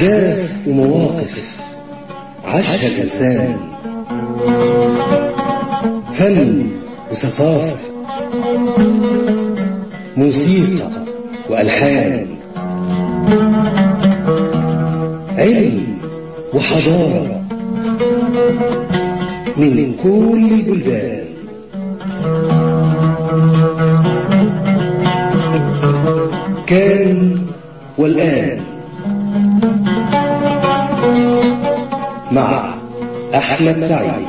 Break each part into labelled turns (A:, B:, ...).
A: أحداث ومواقف عاشها الإنسان فن وثقافة موسيقى وألحان علم وحضارة من كل البلدان كان والآن مع أحمد سعيد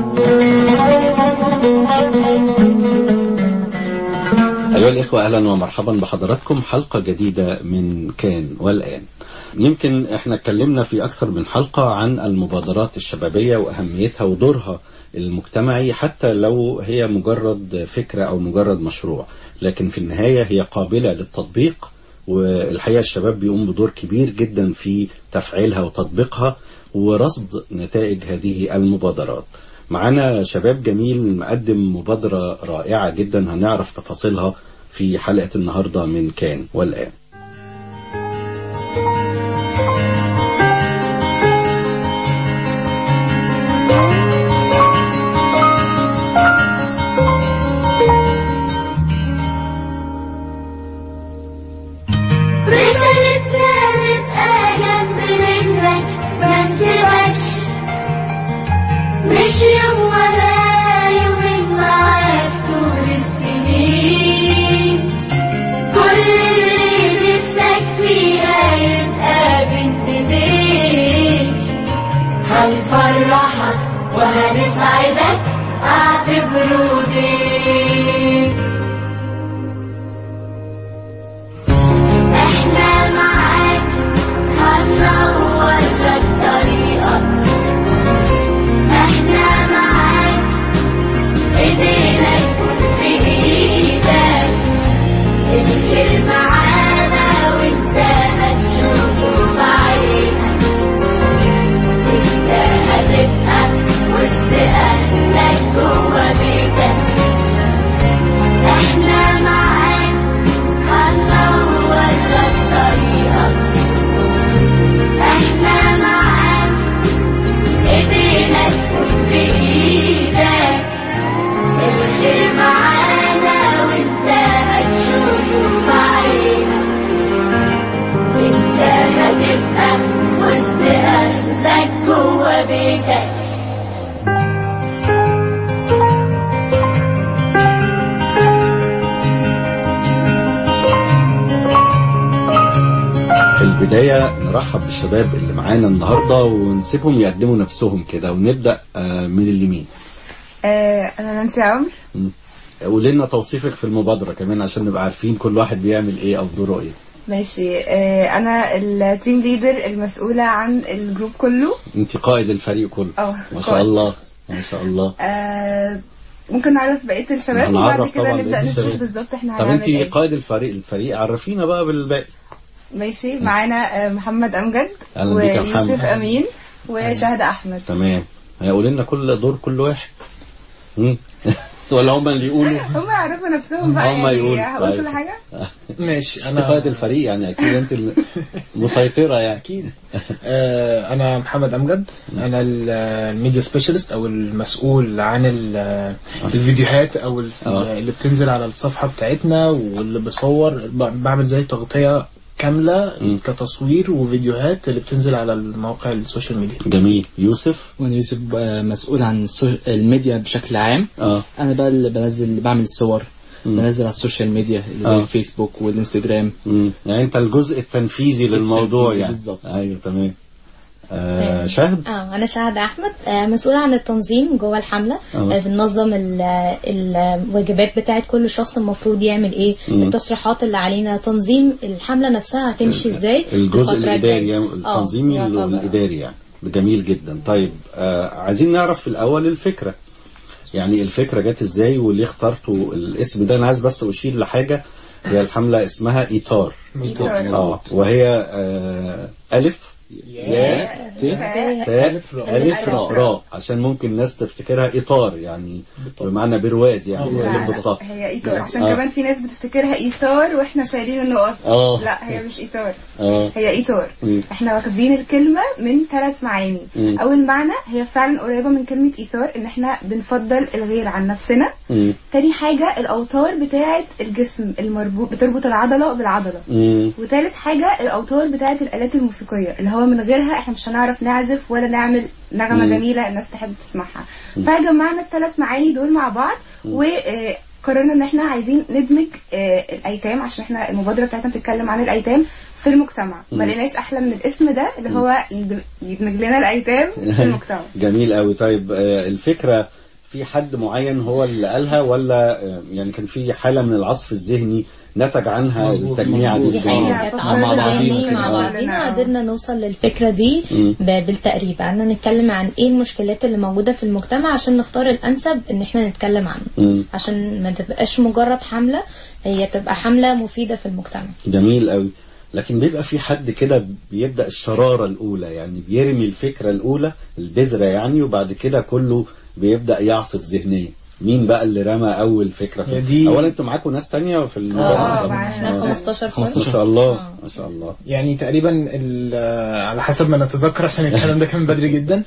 B: أيها الإخوة أهلا ومرحبا بحضراتكم حلقة جديدة من كان والآن يمكن احنا اتكلمنا في أكثر من حلقة عن المبادرات الشبابية وأهميتها ودورها المجتمعي حتى لو هي مجرد فكرة أو مجرد مشروع لكن في النهاية هي قابلة للتطبيق والحقيقة الشباب بيقوم بدور كبير جدا في تفعيلها وتطبيقها ورصد نتائج هذه المبادرات معانا شباب جميل مقدم مبادرة رائعة جدا هنعرف تفاصيلها في حلقة النهاردة من كان والآن
C: رسالتنا نبقى جنب رجلك ما نسيبكش مش يوم ولا يومين معاك طول السنين كل اللي نفسك فيها يبقى بين ايديك هنفرحك وهنسعدك اعتبره ديك احنا معاك هننور لك طريقك احنا معاك ايدينا تكون في ايدك الخير معانا وانت هتشوفه بعينك انت هتبقى وسط اهلك جوا بيتك احنا معاك هننور لك طريقك احنا معاك ايدينا تكون في ايدك الخير معانا وانت هتشوفه بعينك انت هتبقى وسط اهلك جوا بيتك
B: في البداية نرحب بالشباب اللي معانا النهاردة ونسيبهم يقدموا نفسهم كده ونبدأ آه، من اليمين
D: آه، انا نانسي عمرو
B: قولي لنا توصيفك في المبادرة كمان عشان نبقى عارفين كل واحد بيعمل ايه او دوره ايه
D: ماشي آه، انا التيم ليدر المسؤولة عن الجروب كله
B: انت قائد الفريق كله
D: اه،
B: ما شاء
D: قائد.
B: الله ما شاء الله
D: آه، ممكن نعرف بقية الشباب
B: هنعرف
D: وبعد كده
B: طبعاً
D: نبدأ
B: بقية
D: نشوف
B: الشباب.
D: بالظبط احنا
B: طب
D: هنعمل
B: انت
D: ايه
B: قائد الفريق الفريق عرفينا بقى بالباقي
D: ماشي معانا آه، محمد امجد
B: أهلا بيك يا
D: ويوسف
B: محمد.
D: امين وشهد احمد
B: تمام هيقول لنا كل دور كل واحد مم. ولا هم اللي يقولوا
D: هم يعرفوا نفسهم بقى
B: هم
D: يعني
B: يقولوا.
D: هقول
B: طيب.
D: كل حاجة
E: ماشي
B: انت قائد
E: انا
B: الفريق يعني اكيد انت المسيطرة يعني
E: اكيد آه، انا محمد امجد انا ال- الميديا سبيشالست او المسؤول عن ال- الفيديوهات او ال-
B: آه.
E: اللي بتنزل على الصفحه بتاعتنا واللي بصور ب- بعمل زي تغطيه كامله
B: مم.
E: كتصوير وفيديوهات اللي بتنزل على المواقع السوشيال ميديا
B: جميل يوسف
F: وانا يوسف آه، مسؤول عن السو- الميديا بشكل عام
B: اه
F: انا بقى اللي بنزل اللي بعمل الصور بنزل على السوشيال ميديا اللي زي
B: آه.
F: الفيسبوك والانستجرام
B: مم. يعني انت الجزء التنفيذي للموضوع
F: التنفيذي
B: يعني
F: بالظبط.
B: ايوه تمام آه شهد
G: اه انا شهد احمد آه، مسؤوله عن التنظيم جوه الحمله
B: آه.
G: آه، بننظم ال- الواجبات بتاعت كل شخص المفروض يعمل ايه
B: مم.
G: التصريحات اللي علينا تنظيم الحمله نفسها هتمشي ازاي
B: الجزء
G: الفترة
B: الاداري
G: الجاية.
B: يعني
G: آه،
B: التنظيمي
G: يعتبر.
B: والاداري يعني جميل جدا طيب آه عايزين نعرف في الاول الفكره يعني الفكره جت ازاي وليه اخترتوا الاسم ده انا عايز بس اشير لحاجه هي الحمله اسمها ايتار
D: إيتار.
B: اه وهي آه الف ياء
F: ت
D: فا-
B: تاء
E: ألف راء.
B: ألف
F: راء.
B: راء عشان ممكن الناس تفتكرها إطار يعني بمعنى برواز يعني
E: آه،
B: لازم
D: لا،
B: بالطاء
D: هي ايثار عشان
B: آه.
D: كمان في ناس بتفتكرها ايثار واحنا شايلين النقط
B: آه.
D: لا هي مش ايثار
B: اه
D: هي ايثار
B: مم.
D: احنا واخدين الكلمه من ثلاث معاني
B: مم.
D: اول معنى هي فعلا قريبه من كلمه ايثار ان احنا بنفضل الغير عن نفسنا
B: مم.
D: تاني حاجه الاوتار بتاعه الجسم المربوط بتربط العضله بالعضله
B: مم.
D: وتالت حاجة الأوتار بتاعة الآلات الموسيقية اللي هو من غيرها احنا مش هنعرف نعزف ولا نعمل نغمة
B: مم.
D: جميلة الناس تحب تسمعها فجمعنا الثلاث معاني دول مع بعض وقررنا ان احنا عايزين ندمج آه، الايتام عشان احنا المبادرة بتاعتنا بتتكلم عن الايتام في المجتمع ما لقيناش احلى من الاسم ده اللي هو يدم- يدمج لنا الايتام في المجتمع
B: جميل قوي طيب آه، الفكرة في حد معين هو اللي قالها ولا آه، يعني كان في حالة من العصف الذهني نتج عنها
E: مظبوط،
B: التجميعة
E: مظبوط.
B: دي
G: دي حقيقة كانت
D: مع
G: عصر
F: بعضينا
G: ذهني
F: كده.
G: مع
D: آه.
G: بعضينا قدرنا نوصل للفكرة دي
B: مم.
G: ب- بالتقريب قعدنا نتكلم عن ايه المشكلات اللي موجودة في المجتمع عشان نختار الأنسب ان احنا نتكلم عنه
B: مم.
G: عشان ما تبقاش مجرد حملة هي تبقى حملة مفيدة في المجتمع
B: جميل قوي لكن بيبقى في حد كده بيبدأ الشرارة الأولى يعني بيرمي الفكرة الأولى البذرة يعني وبعد كده كله بيبدأ يعصف ذهنيا مين بقى اللي رمى أول فكرة في
E: هي دي-
B: أولا أنتوا معاكم ناس تانية في
D: آه،
B: المبادرة
D: معانا.
G: احنا 15 فرد
B: ما شاء الله ما شاء الله
E: يعني تقريبا ال- آه، على حسب ما نتذكر عشان الكلام ده كان بدري جدا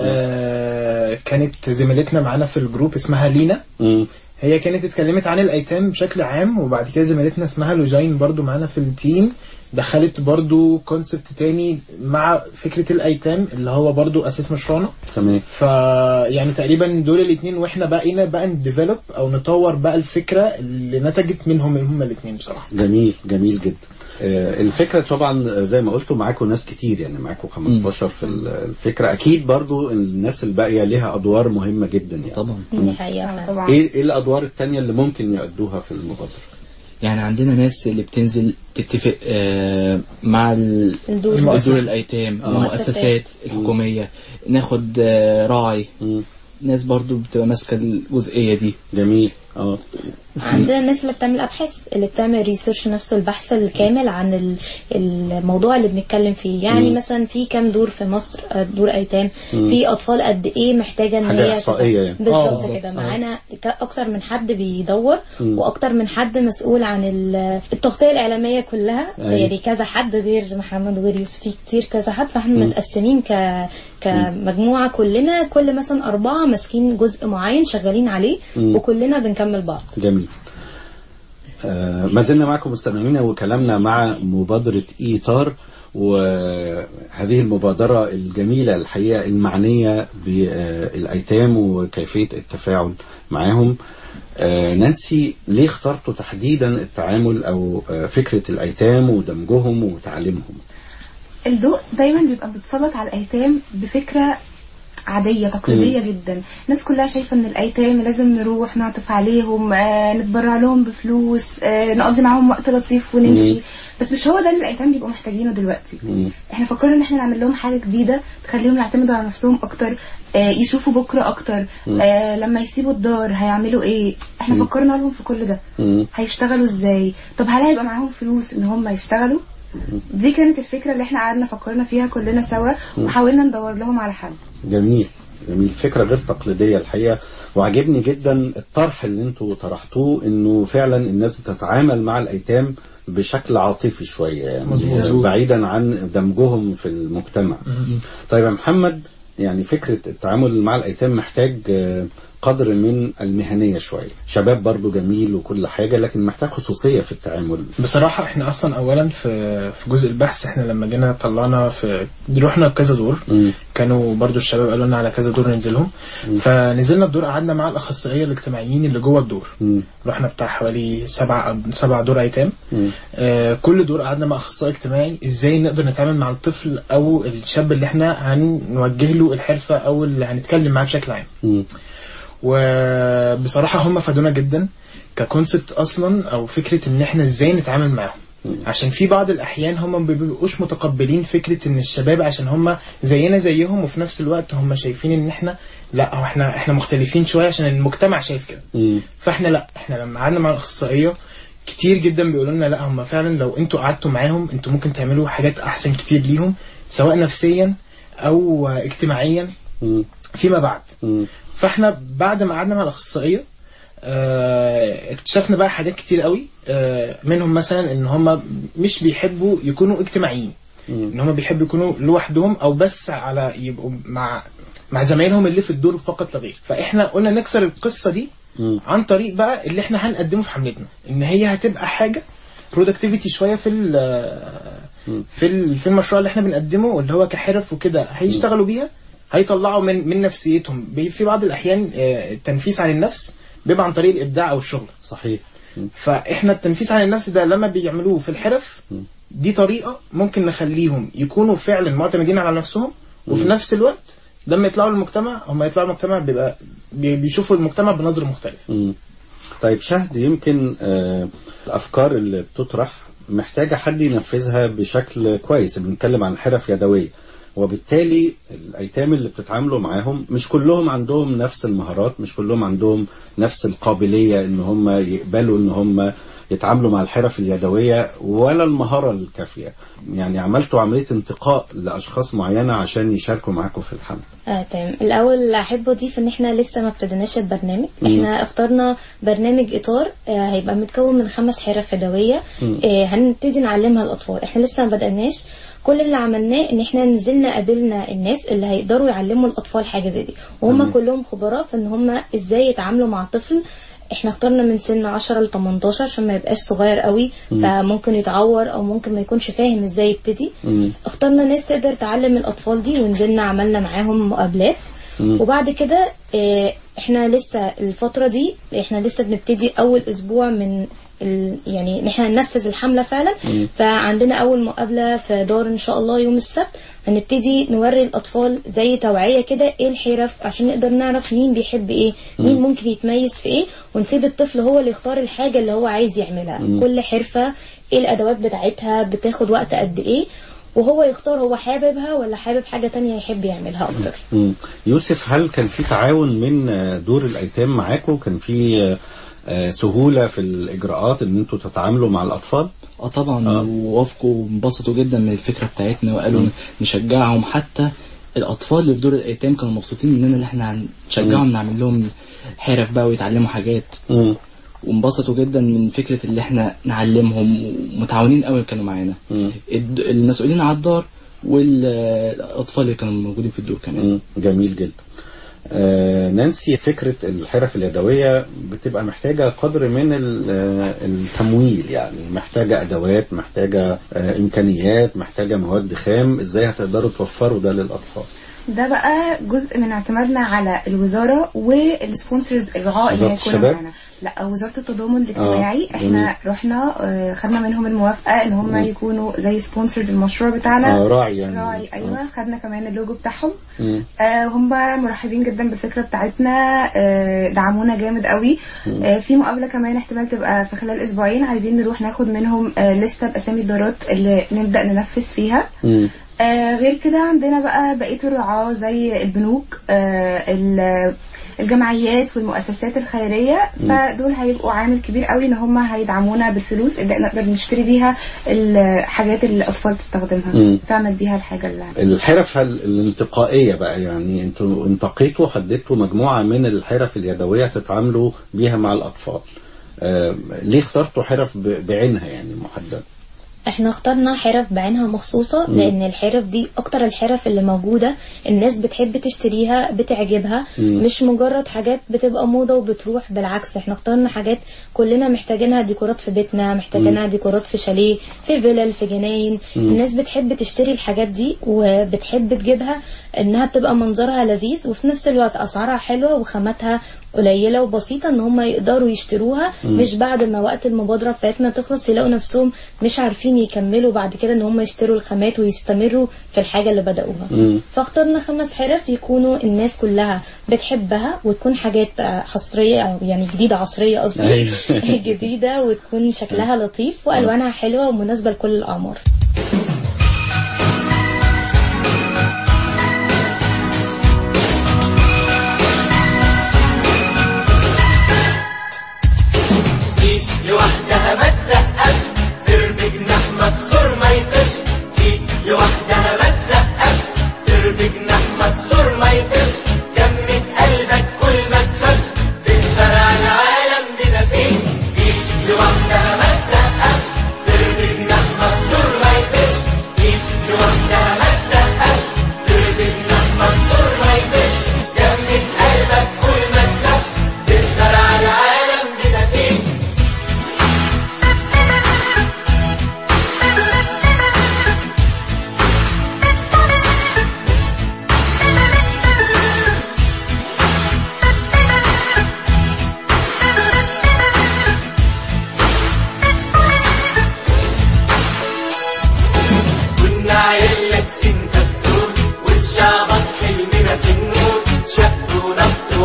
E: آه، كانت زميلتنا معانا في الجروب اسمها لينا
B: مم.
E: هي كانت اتكلمت عن الايتام بشكل عام وبعد كده زميلتنا اسمها لوجين برضو معانا في التيم دخلت برضو كونسبت تاني مع فكرة الايتام اللي هو برضو اساس مشروعنا
B: تمام
E: ف يعني تقريبا دول الاثنين واحنا بقينا بقى نديفلوب او نطور بقى الفكرة اللي نتجت منهم هم الاثنين بصراحة
B: جميل جميل جدا آه، الفكرة طبعا زي ما قلتوا معاكم ناس كتير يعني معاكم 15 في ال- الفكرة أكيد برضو الناس الباقية لها أدوار مهمة جدا يعني
F: طبعا
G: دي حقيقة
D: آه،
G: فعلا
D: طبعا
B: إيه إيه الأدوار التانية اللي ممكن يأدوها في المبادرة؟
F: يعني عندنا ناس اللي بتنزل تتفق آه، مع ال-
G: الدور
E: المؤسسة.
F: دور الايتام
B: آه.
F: المؤسسات الحكوميه ناخد آه، راعي
B: مم.
F: ناس برضو بتبقى ماسكه الجزئيه دي
B: جميل اه
G: عندنا الناس اللي بتعمل ابحاث اللي بتعمل ريسيرش نفسه البحث الكامل عن ال- الموضوع اللي بنتكلم فيه يعني مثلا في كام دور في مصر آه، دور ايتام في اطفال قد ايه محتاجه ان
B: حاجة
G: هي
B: إحصائية
G: تبقى-
B: يعني.
E: آه،
G: بالظبط
E: بالظبط،
G: كده
E: آه.
G: معانا ك- اكتر من حد بيدور واكتر من حد مسؤول عن ال- التغطيه الاعلاميه كلها
B: أيوة.
G: يعني كذا حد غير محمد وغير يوسف في كتير كذا حد فاحنا متقسمين ك كمجموعه كلنا كل مثلا اربعه ماسكين جزء معين شغالين عليه وكلنا بنكمل بعض
B: جميل آه ما زلنا معكم مستمعين وكلامنا مع مبادرة إيطار وهذه المبادرة الجميلة الحقيقة المعنية بالأيتام وكيفية التفاعل معهم آه نانسي ليه اخترتوا تحديدا التعامل أو آه فكرة الأيتام ودمجهم وتعليمهم
D: الضوء دايما بيبقى متسلط على الايتام بفكره عادية تقليدية جدا الناس كلها شايفة ان الايتام لازم نروح نعطف عليهم آه نتبرع لهم بفلوس آه نقضي معاهم وقت لطيف ونمشي بس مش هو ده اللي الايتام بيبقوا محتاجينه دلوقتي احنا فكرنا ان احنا نعمل لهم حاجة جديدة تخليهم يعتمدوا على نفسهم اكتر آه يشوفوا بكرة اكتر آه لما يسيبوا الدار هيعملوا ايه احنا فكرنا لهم في كل ده هيشتغلوا ازاي طب هل هيبقى معاهم فلوس ان هم يشتغلوا دي كانت الفكرة اللي احنا قعدنا فكرنا فيها كلنا سوا وحاولنا ندور لهم على حل
B: جميل جميل فكرة غير تقليدية الحقيقة وعجبني جدا الطرح اللي انتوا طرحتوه انه فعلا الناس بتتعامل مع الايتام بشكل عاطفي شوية يعني
E: مظبوط.
B: بعيدا عن دمجهم في المجتمع طيب يا محمد يعني فكرة التعامل مع الايتام محتاج آه، قدر من المهنية شوية شباب برضو جميل وكل حاجة لكن محتاج خصوصية في التعامل
E: بصراحة احنا اصلا اولا في في جزء البحث احنا لما جينا طلعنا في رحنا كذا دور
B: مم.
E: كانوا برضو الشباب قالوا لنا على كذا دور ننزلهم فنزلنا الدور قعدنا مع الاخصائيه الاجتماعيين اللي جوه الدور
B: مم.
E: رحنا بتاع حوالي سبع سبع دور ايتام آه كل دور قعدنا مع اخصائي اجتماعي ازاي نقدر نتعامل مع الطفل او الشاب اللي احنا هنوجه له الحرفه او اللي هنتكلم معاه بشكل عام
B: مم.
E: وبصراحة هم فادونا جدا ككونسبت اصلا او فكرة ان احنا ازاي نتعامل معاهم عشان في بعض الاحيان هم ما بيبقوش متقبلين فكرة ان الشباب عشان هم زينا زيهم وفي نفس الوقت هم شايفين ان احنا لا هو احنا احنا مختلفين شوية عشان المجتمع شايف كده
B: مم.
E: فاحنا لا احنا لما قعدنا مع الاخصائيه كتير جدا بيقولوا لنا لا هم فعلا لو انتوا قعدتوا معاهم انتوا ممكن تعملوا حاجات احسن كتير ليهم سواء نفسيا او اجتماعيا
B: مم.
E: فيما بعد
B: مم.
E: فاحنا بعد ما قعدنا مع الاخصائيه آه، اكتشفنا بقى حاجات كتير قوي آه، منهم مثلا ان هم مش بيحبوا يكونوا اجتماعيين ان هم بيحبوا يكونوا لوحدهم او بس على يبقوا مع مع زمايلهم اللي في الدور فقط لا غير فاحنا قلنا نكسر القصه دي
B: مم.
E: عن طريق بقى اللي احنا هنقدمه في حملتنا ان هي هتبقى حاجه برودكتيفيتي شويه في ال- في ال- في المشروع اللي احنا بنقدمه واللي هو كحرف وكده هيشتغلوا بيها هيطلعوا من من نفسيتهم بي- في بعض الاحيان آه، التنفيس عن النفس بيبقى عن طريق الابداع او الشغل
B: صحيح مم.
E: فاحنا التنفيس عن النفس ده لما بيعملوه في الحرف دي طريقه ممكن نخليهم يكونوا فعلا معتمدين على نفسهم وفي نفس الوقت لما يطلعوا للمجتمع هم يطلعوا المجتمع بيبقى بي- بيشوفوا المجتمع بنظر مختلف
B: مم. طيب شهد يمكن آه، الافكار اللي بتطرح محتاجه حد ينفذها بشكل كويس بنتكلم عن حرف يدويه وبالتالي الايتام اللي بتتعاملوا معاهم مش كلهم عندهم نفس المهارات مش كلهم عندهم نفس القابليه ان هم يقبلوا ان هم يتعاملوا مع الحرف اليدويه ولا المهاره الكافيه يعني عملتوا عمليه انتقاء لاشخاص معينه عشان يشاركوا معاكم في الحمل
G: آه تمام الاول احب اضيف ان احنا لسه ما ابتديناش البرنامج احنا اخترنا برنامج اطار آه هيبقى متكون من خمس حرف يدويه آه هنبتدي نعلمها الاطفال احنا لسه ما بدأناش كل اللي عملناه ان احنا نزلنا قابلنا الناس اللي هيقدروا يعلموا الاطفال حاجه زي دي وهم كلهم خبراء في ان هم ازاي يتعاملوا مع الطفل احنا اخترنا من سن 10 ل 18 عشان ما يبقاش صغير قوي فممكن يتعور او ممكن ما يكونش فاهم ازاي يبتدي اخترنا ناس تقدر تعلم الاطفال دي ونزلنا عملنا معاهم مقابلات وبعد كده اه، احنا لسه الفترة دي احنا لسه بنبتدي اول اسبوع من ال... يعني ان احنا ننفذ الحملة فعلا فعندنا اول مقابلة في دار ان شاء الله يوم السبت هنبتدي نوري الاطفال زي توعية كده ايه الحرف عشان نقدر نعرف مين بيحب ايه مين ممكن يتميز في ايه ونسيب الطفل هو اللي يختار الحاجة اللي هو عايز يعملها كل حرفة ايه الادوات بتاعتها بتاخد وقت قد ايه وهو يختار هو حاببها ولا حابب حاجة تانية يحب يعملها اكتر
B: مم. يوسف هل كان في تعاون من آه، دور الايتام معاكم كان في آه، آه، سهوله في الاجراءات ان انتوا تتعاملوا مع الاطفال
F: اه طبعا ووافقوا وانبسطوا جدا من الفكره بتاعتنا وقالوا نشجعهم حتى الاطفال اللي في دور الايتام كانوا مبسوطين مننا اللي احنا هنشجعهم نعمل لهم حرف بقى ويتعلموا حاجات
B: مم.
F: وانبسطوا جدا من فكره اللي احنا نعلمهم ومتعاونين قوي كانوا معانا
B: مم.
F: الد- المسؤولين على الدار والاطفال اللي كانوا موجودين في الدور كمان
B: مم. جميل جدا آه نانسي فكرة الحرف اليدوية بتبقى محتاجة قدر من ال- آه، التمويل يعني محتاجة أدوات محتاجة آه إمكانيات محتاجة مواد خام إزاي هتقدروا توفروا ده للأطفال
D: ده بقى جزء من اعتمادنا على الوزاره والسبونسرز الرعاة اللي
B: وزارة
D: هيكونوا
B: الشباب؟
D: معانا لا وزاره التضامن الاجتماعي
B: آه،
D: احنا رحنا آه، خدنا منهم الموافقه ان هم يكونوا زي سبونسر للمشروع بتاعنا
B: آه راعي يعني
D: راعي ايوه خدنا كمان اللوجو بتاعهم
B: مم.
D: آه هم مرحبين جدا بالفكره بتاعتنا آه دعمونا جامد قوي آه في مقابله كمان احتمال تبقى في خلال اسبوعين عايزين نروح ناخد منهم آه لسته باسامي الدارات اللي نبدا ننفذ فيها
B: مم.
D: آه غير كده عندنا بقى بقيه الرعاه زي البنوك آه ال- الجمعيات والمؤسسات الخيريه فدول هيبقوا عامل كبير قوي ان هم هيدعمونا بالفلوس اللي نقدر نشتري بيها الحاجات اللي الاطفال تستخدمها
B: مم.
D: تعمل بيها الحاجه اللي
B: الحرف ال- الانتقائية بقى يعني انتوا انتقيتوا حددتوا مجموعة من الحرف اليدوية تتعاملوا بيها مع الأطفال آه ليه اخترتوا حرف ب- بعينها يعني محددة
G: احنا اخترنا حرف بعينها مخصوصة لان الحرف دي اكتر الحرف اللي موجودة الناس بتحب تشتريها بتعجبها مش مجرد حاجات بتبقى موضة وبتروح بالعكس احنا اخترنا حاجات كلنا محتاجينها ديكورات في بيتنا محتاجينها ديكورات في شاليه في فيلل في جناين الناس بتحب تشتري الحاجات دي وبتحب تجيبها انها بتبقى منظرها لذيذ وفي نفس الوقت اسعارها حلوة وخاماتها قليلة وبسيطة ان هم يقدروا يشتروها مش بعد ما وقت المبادرة بتاعتنا تخلص يلاقوا نفسهم مش عارفين يكملوا بعد كده ان هم يشتروا الخامات ويستمروا في الحاجة اللي بدأوها فاخترنا خمس حرف يكونوا الناس كلها بتحبها وتكون حاجات آه، حصرية أو يعني جديدة عصرية قصدي
B: أيوة.
G: جديدة وتكون شكلها لطيف والوانها حلوة ومناسبة لكل الاعمار
H: ايد لوحدها ما تسقفش ترمي جناح مكسور ما يطيرش ايد لوحدها ما تسقفش ترمي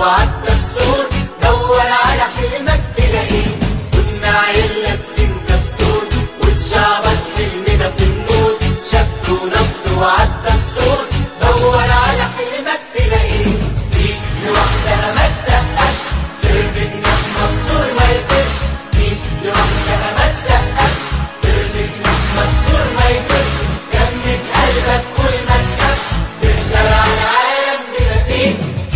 H: وعدى السور دور على حلمك تلاقيه كنا عيلة لابسين دستور واتشعبط حلمنا في النور شك ونبض وعدى السور دور على حلمك تلاقيه دي لوحدها ما تسقفش ترمي جناح مكسور ما يطيرش دي لوحدها ما تسقفش ترمي جناح مكسور ما يطيرش جمد قلبك قول ما تخافش تقدر على العالم بلا فيه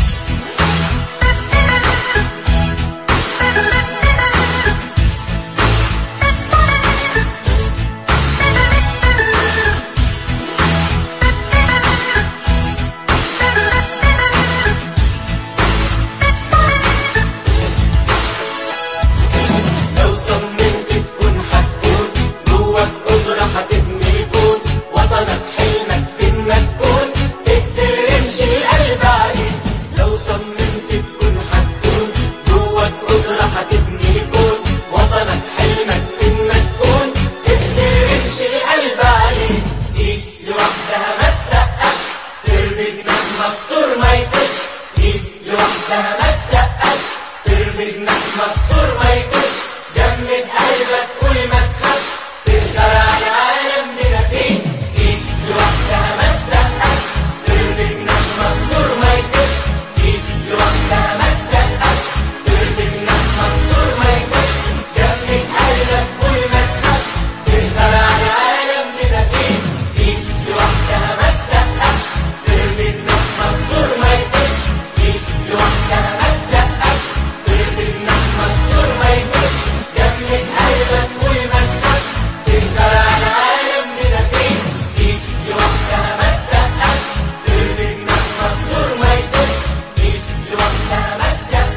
H: لو صممت تكون هتكون جواك قدرة هتبني الكون وطنك حلمك فين ما تكون اقتل رمش القلب عليه لو صممت تكون هتكون جواك قدرة هتبني الكون وطنك حلمك فين ما تكون اقتل رمش القلب عليه ايد لوحدها ما تسقفش ترمي جناح مكسور ما يطيرش ايد لوحدها ما تسقفش ترمي جناح مكسور ما يطيرش جمد قلبك قول ما تخافش تقدر على العالم بلا فيه ايد لوحدها ما تسقفش ترمي جناح مكسور ما يطيرش ايد لوحدها ما تسقفش ترمي جناح مكسور ما يطيرش جمد قلبك قول ما تخافش تقدر على العالم بلا فيه ايد لوحدها ما تسقفش ترمي جناح مكسور ما يطيرش ايد لوحدها ما تسقفش ترمي جناح مكسور ما يطيرش جمد قلبك قول ما تخافش تقدر على العالم بلا فيه ايد لوحدها ما تسقفش ترمي جناح مكسور ما يطيرش ايد لوحدها ما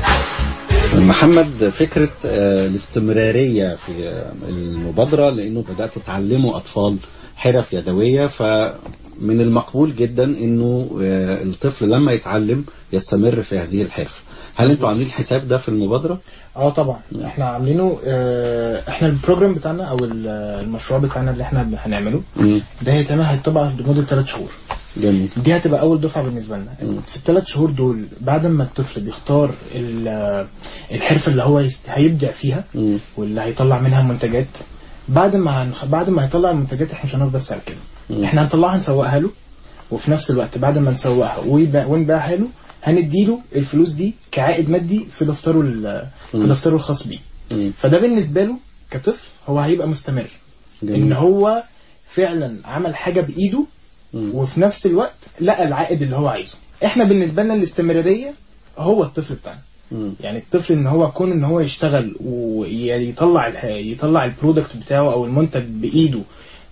H: تسقفش
B: محمد فكرة آه، الاستمرارية في آه، المبادرة لأنه بدأتوا تعلموا أطفال حرف يدوية فمن المقبول جدا أنه آه، الطفل لما يتعلم يستمر في هذه الحرف هل أنتوا عاملين الحساب ده في المبادرة؟
E: اه طبعا احنا عاملينه اه احنا البروجرام بتاعنا او ال- المشروع بتاعنا اللي احنا هنعمله
B: مم.
E: ده هيتعمل هيطبع لمده ثلاث شهور
B: جميل
E: دي هتبقى اول دفعه بالنسبه لنا في الثلاث شهور دول بعد ما الطفل بيختار ال- الحرفه اللي هو يست- هيبدع فيها
B: مم.
E: واللي هيطلع منها منتجات بعد ما هنخ... بعد ما هيطلع المنتجات احنا مش هنقف بس على كده احنا هنطلعها نسوقها له وفي نفس الوقت بعد ما نسوقها ويبقى- ونبيعها له هنديله الفلوس دي كعائد مادي في دفتره ال... في دفتره الخاص بيه
B: مم.
E: فده بالنسبه له كطفل هو هيبقى مستمر
B: جميل.
E: ان هو فعلا عمل حاجه بايده وفي نفس الوقت لقى العائد اللي هو عايزه احنا بالنسبه لنا الاستمراريه هو الطفل بتاعنا
B: مم.
E: يعني الطفل ان هو كون ان هو يشتغل ويطلع الح- يطلع البرودكت بتاعه او المنتج بايده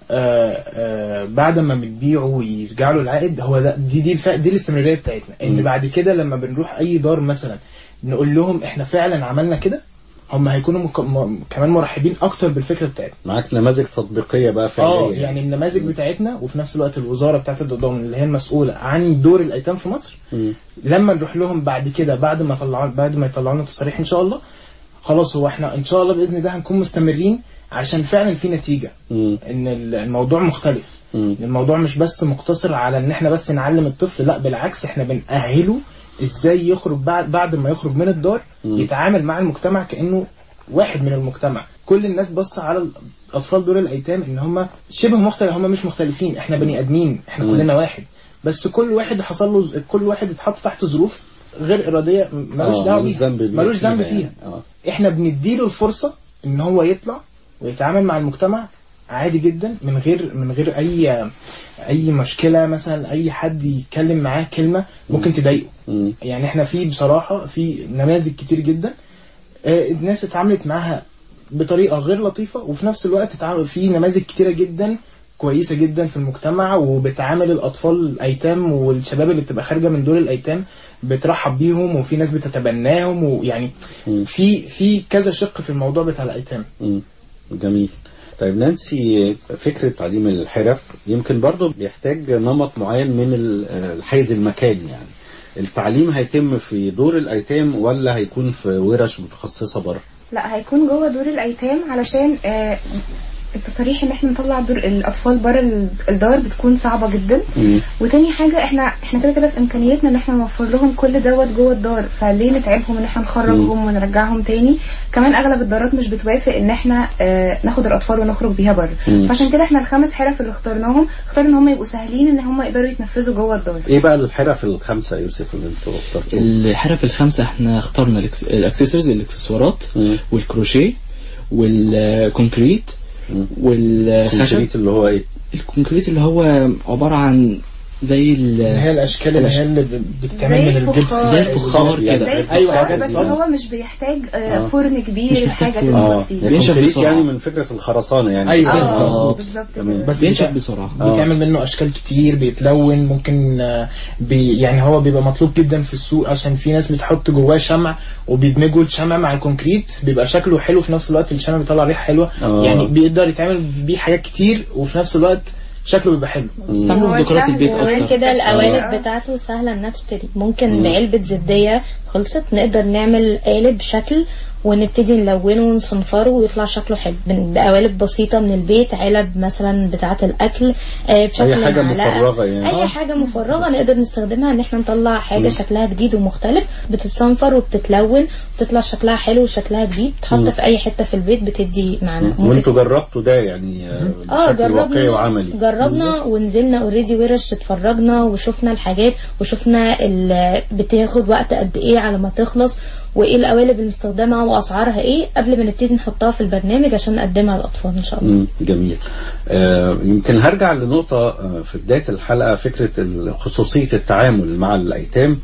E: آه آه بعد ما بنبيعه ويرجع له العائد هو ده دي دي الف... دي الاستمراريه بتاعتنا ان بعد كده لما بنروح اي دار مثلا نقول لهم احنا فعلا عملنا كده هم هيكونوا مك... م... كمان مرحبين اكتر بالفكره بتاعتنا
B: معاك نماذج تطبيقية بقى فعلية
E: اه يعني النماذج بتاعتنا وفي نفس الوقت الوزاره بتاعت التضامن اللي هي المسؤوله عن دور الايتام في مصر
B: مم.
E: لما نروح لهم بعد كده بعد ما طلعوا بعد ما يطلعوا لنا تصاريح ان شاء الله خلاص هو احنا ان شاء الله باذن الله هنكون مستمرين عشان فعلا في نتيجه
B: مم.
E: ان ال- الموضوع مختلف
B: مم.
E: الموضوع مش بس مقتصر على ان احنا بس نعلم الطفل لا بالعكس احنا بنأهله ازاي يخرج بعد بعد ما يخرج من الدار يتعامل مع المجتمع كانه واحد من المجتمع كل الناس بص على الاطفال دول الايتام ان هم شبه مختلف هم مش مختلفين احنا بني ادمين احنا كلنا واحد بس كل واحد حصل له كل واحد اتحط تحت ظروف غير اراديه ملوش
B: آه،
E: دعوه
B: ملوش
E: بيها
B: ذنب بيها
E: ملوش ذنب
B: فيها يعني.
E: فيها
B: آه.
E: احنا بنديله الفرصه ان هو يطلع ويتعامل مع المجتمع عادي جدا من غير من غير اي اي مشكله مثلا اي حد يتكلم معاه كلمه ممكن تضايقه
B: مم.
E: يعني احنا في بصراحه في نماذج كتير جدا آه، الناس اتعاملت معاها بطريقه غير لطيفه وفي نفس الوقت اتعامل في نماذج كتيره جدا كويسه جدا في المجتمع وبتعامل الاطفال الايتام والشباب اللي بتبقى خارجه من دول الايتام بترحب بيهم وفي ناس بتتبناهم ويعني في في كذا شق في الموضوع بتاع الايتام
B: مم. جميل طيب نانسي فكرة تعليم الحرف يمكن برضو بيحتاج نمط معين من ال- الحيز المكاني يعني التعليم هيتم في دور الأيتام ولا هيكون في ورش متخصصة بره؟
D: لا هيكون جوه دور الايتام علشان آه، التصاريح ان احنا نطلع دور الاطفال بره ال- الدار بتكون صعبه جدا وتاني حاجه احنا احنا كده كده في امكانياتنا ان احنا نوفر لهم كل دوت جوه الدار فليه نتعبهم ان احنا نخرجهم ونرجعهم تاني كمان اغلب الدارات مش بتوافق ان احنا آه ناخد الاطفال ونخرج بيها بره فعشان كده احنا الخمس حرف اللي اخترناهم اخترنا ان هم يبقوا سهلين ان هم يقدروا يتنفذوا جوه الدار
B: ايه بقى الحرف الخمسه يا يوسف اللي انتوا اخترتوها
F: الحرف الخمسة احنا اخترنا الإكس- الاكسسوارز الاكسسوارات
B: مم.
F: والكروشيه والكونكريت والخشب
B: الكونكريت اللي هو ايه
F: الكونكريت اللي هو عبارة عن زي
E: اللي هي
F: ال
E: الاشكال اللي هي اللي بتتعمل
D: زي
E: من الجبس
D: الفخار.
F: زي الفخار
B: يعني
F: كده
D: زي
E: أيوة،
D: الفخار
E: حاجات
D: بس
E: صعبة.
D: هو مش بيحتاج آه
B: آه.
D: فرن
F: مش
D: كبير
F: محتاج
D: حاجه
F: فرن.
B: اه
D: تطبخ فيه
F: بينشف
B: الكونكريت
F: بسرعة.
B: يعني من فكره الخرسانه يعني
E: أيوة.
D: اه
E: بالظبط.
D: بالظبط
B: تمام.
D: كده
E: بس
F: بينشف
E: بيتع-
F: بسرعة
E: بيتعمل منه اشكال كتير بيتلون ممكن آه، بي يعني هو بيبقى مطلوب جدا في السوق عشان في ناس بتحط جواه شمع وبيدمجوا الشمع مع الكونكريت بيبقى شكله حلو في نفس الوقت الشمع بيطلع ريحه حلوه
B: آه.
E: يعني بيقدر يتعمل بيه حاجات كتير وفي نفس الوقت شكله بيبقى حلو
F: بيستعملوا
D: هو
F: في ديكورات
D: سهل
F: البيت
D: كمان
G: كمان
F: اكتر
G: كده
D: آه.
G: القوالب بتاعته سهلة انها تشتري ممكن بعلبة زبدية خلصت نقدر نعمل قالب شكل ونبتدي نلونه ونصنفره ويطلع شكله حلو بن- بقوالب بسيطة من البيت علب مثلا بتاعة الأكل آه، بشكل
B: أي حاجة
G: معلقة.
B: مفرغة يعني.
G: أي حاجة مفرغة نقدر نستخدمها إن احنا نطلع حاجة شكلها جديد ومختلف بتتصنفر وبتتلون وتطلع شكلها حلو وشكلها جديد تحط في أي حتة في البيت بتدي معنى ممكن
B: وانتوا جربتوا ده يعني آه،
G: اه
B: بشكل واقعي
G: جربنا
B: وعملي
G: جربنا ونزلنا اوريدي ورش اتفرجنا وشفنا الحاجات وشفنا ال- بتاخد وقت قد ايه على ما تخلص وايه القوالب المستخدمه واسعارها ايه قبل ما نبتدي نحطها في البرنامج عشان نقدمها للاطفال ان شاء الله
B: مم، جميل آه، يمكن هرجع لنقطة آه، في بداية الحلقة فكرة ال- خصوصية التعامل مع الأيتام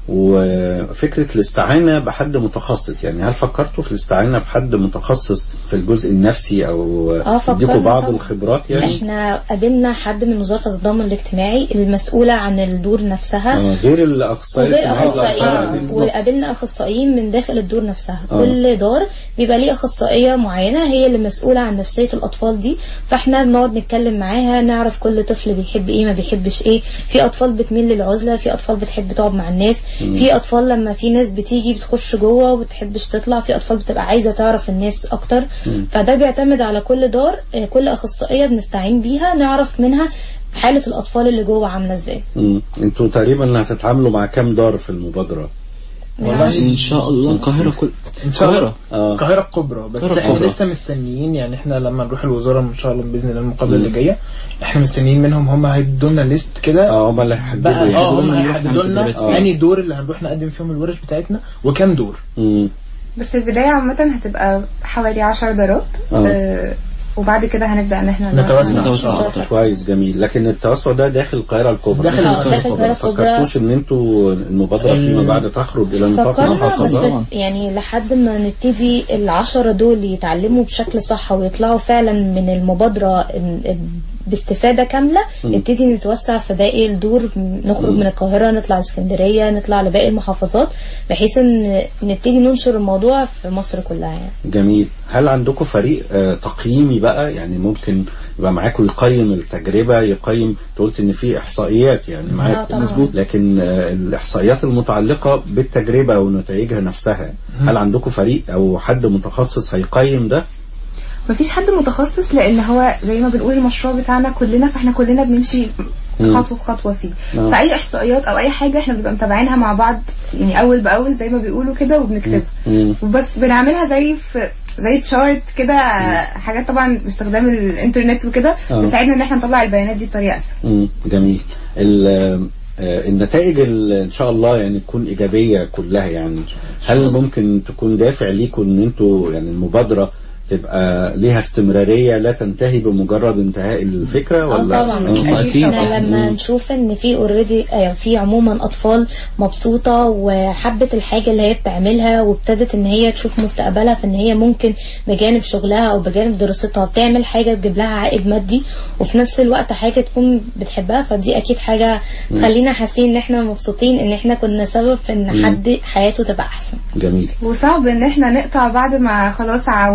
B: وفكرة الاستعانة بحد متخصص يعني هل فكرتوا في الاستعانة بحد متخصص في الجزء النفسي أو
G: اه فكرنا
B: يديكوا بعض
G: طبعا.
B: الخبرات يعني
G: احنا قابلنا حد من وزاره التضامن الاجتماعي المسؤوله عن الدور نفسها
B: آه، غير الأخصائي
G: وغير
B: الاجتماعي
G: اخصائيين
B: والأسرة.
G: وقابلنا اخصائيين من داخل الدور نفسها
B: آه.
G: كل دار بيبقى ليه اخصائيه معينه هي اللي مسؤوله عن نفسيه الاطفال دي فاحنا بنقعد نتكلم معاها نعرف كل طفل بيحب ايه ما بيحبش ايه في اطفال بتميل للعزله في اطفال بتحب تقعد مع الناس في اطفال لما في ناس بتيجي بتخش جوه وبتحبش تطلع في اطفال بتبقى عايزه تعرف الناس اكتر فده بيعتمد على كل دار آه، كل اخصائيه بنستعين بيها نعرف منها حاله الاطفال اللي جوه عامله ازاي
B: مم. انتوا تقريبا هتتعاملوا مع كام دار في المبادرة
E: والله
F: ان شاء الله القاهرة كل
E: ان شاء الله
F: القاهرة
B: آه.
E: القاهره الكبرى بس
F: القاهرة
E: احنا
F: الكبرى.
E: لسه مستنيين يعني احنا لما نروح الوزاره ان شاء الله باذن الله المقابله اللي جايه احنا مستنيين منهم هم هيدوا لنا ليست كده
B: اه هم اللي هيحددوا
E: بقى اه
B: يعني
E: هم
F: لنا نروح
E: هيحددوا
F: نعمل
E: لنا
F: تدريبات فيه.
E: انهي دور اللي هنروح نقدم فيهم الورش بتاعتنا وكام دور
B: مم.
D: بس البداية عامة هتبقى حوالي عشر دارات
B: آه.
D: آه وبعد كده هنبدأ ان احنا
E: نتوسع.
F: نتوسع اكتر
B: كويس جميل لكن التوسع ده داخل القاهرة الكبرى
E: داخل
G: اه
E: القاهرة
G: داخل القاهره
B: ما
G: الكبرى
B: فكرتوش ان انتوا المبادرة فيما بعد تخرج الى نطاق
G: فكرنا بس
B: محافظات
F: طبعا.
G: يعني لحد ما نبتدي العشرة دول يتعلموا بشكل صح ويطلعوا فعلا من المبادرة ن- باستفادة كاملة نبتدي نتوسع في باقي الدور نخرج من القاهرة نطلع اسكندرية نطلع لباقي المحافظات بحيث ان نبتدي ننشر الموضوع في مصر كلها يعني
B: جميل هل عندكم فريق آه، تقييمي بقى يعني ممكن يبقى معاكم يقيم التجربة يقيم أنت قلت ان في احصائيات يعني
G: آه
B: معاكم
G: طبعا. مظبوط.
B: لكن آه، الاحصائيات المتعلقة بالتجربة ونتائجها نفسها هل عندكم فريق او حد متخصص هيقيم ده
D: مفيش حد متخصص لان هو زي ما بنقول المشروع بتاعنا كلنا فاحنا كلنا بنمشي خطوه بخطوه فيه
B: آه.
D: فاي احصائيات او اي حاجه احنا بنبقى متابعينها مع بعض يعني اول باول زي ما بيقولوا كده وبنكتبها
B: مم.
D: وبس بنعملها زي في زي تشارت كده حاجات طبعا باستخدام الانترنت وكده
B: آه.
D: بتساعدنا ان احنا نطلع البيانات دي بطريقه اسهل
B: مم. جميل ال- آه، النتائج ال- ان شاء الله يعني تكون ايجابيه كلها يعني هل ممكن تكون دافع ليكم ان انتوا يعني المبادره تبقى ليها استمراريه لا تنتهي بمجرد انتهاء الفكره
G: اه
B: ولا
G: طبعا
B: آه.
F: أكيد
G: احنا
F: طبعاً.
G: لما نشوف ان في اوريدي في عموما اطفال مبسوطه وحبت الحاجه اللي هي بتعملها وابتدت ان هي تشوف مستقبلها في ان هي ممكن بجانب شغلها او بجانب دراستها بتعمل حاجه تجيب لها عائد مادي وفي نفس الوقت حاجه تكون بتحبها فدي اكيد حاجه تخلينا حاسين ان احنا مبسوطين ان احنا كنا سبب في ان حد حياته تبقى احسن
B: جميل
D: وصعب ان احنا نقطع بعد ما خلاص عودناهم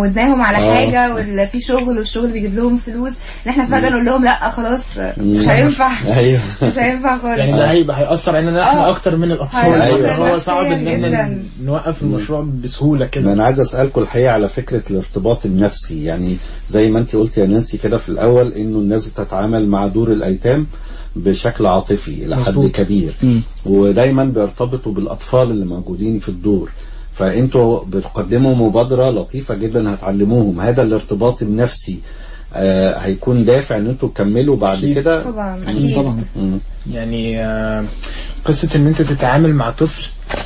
D: على
B: آه.
D: حاجه واللي في شغل والشغل بيجيب لهم فلوس ان احنا فجاه نقول لهم لا خلاص مش هينفع
B: ايوه
D: مش هينفع خالص
E: يعني ده هيبقى هيأثر علينا احنا
D: آه.
E: اكتر من الاطفال
D: هيأثر
E: هو صعب ان
D: نفسياً
E: احنا
D: جداً.
E: نوقف المشروع بسهوله
B: ما
E: كده
B: انا عايز اسالكم الحقيقه على فكره الارتباط النفسي يعني زي ما انت قلت يا نانسي كده في الاول انه الناس بتتعامل مع دور الايتام بشكل عاطفي الى حد
E: مظبوط.
B: كبير
F: مم.
B: ودايما بيرتبطوا بالاطفال اللي موجودين في الدور فانتوا بتقدموا مبادره لطيفه جدا هتعلموهم هذا الارتباط النفسي آه هيكون دافع ان انتوا تكملوا بعد
E: أكيد.
B: كده
D: طبعا
F: أكيد
D: اكيد
F: طبعا
B: مم.
E: يعني آه، قصة ان انت تتعامل مع طفل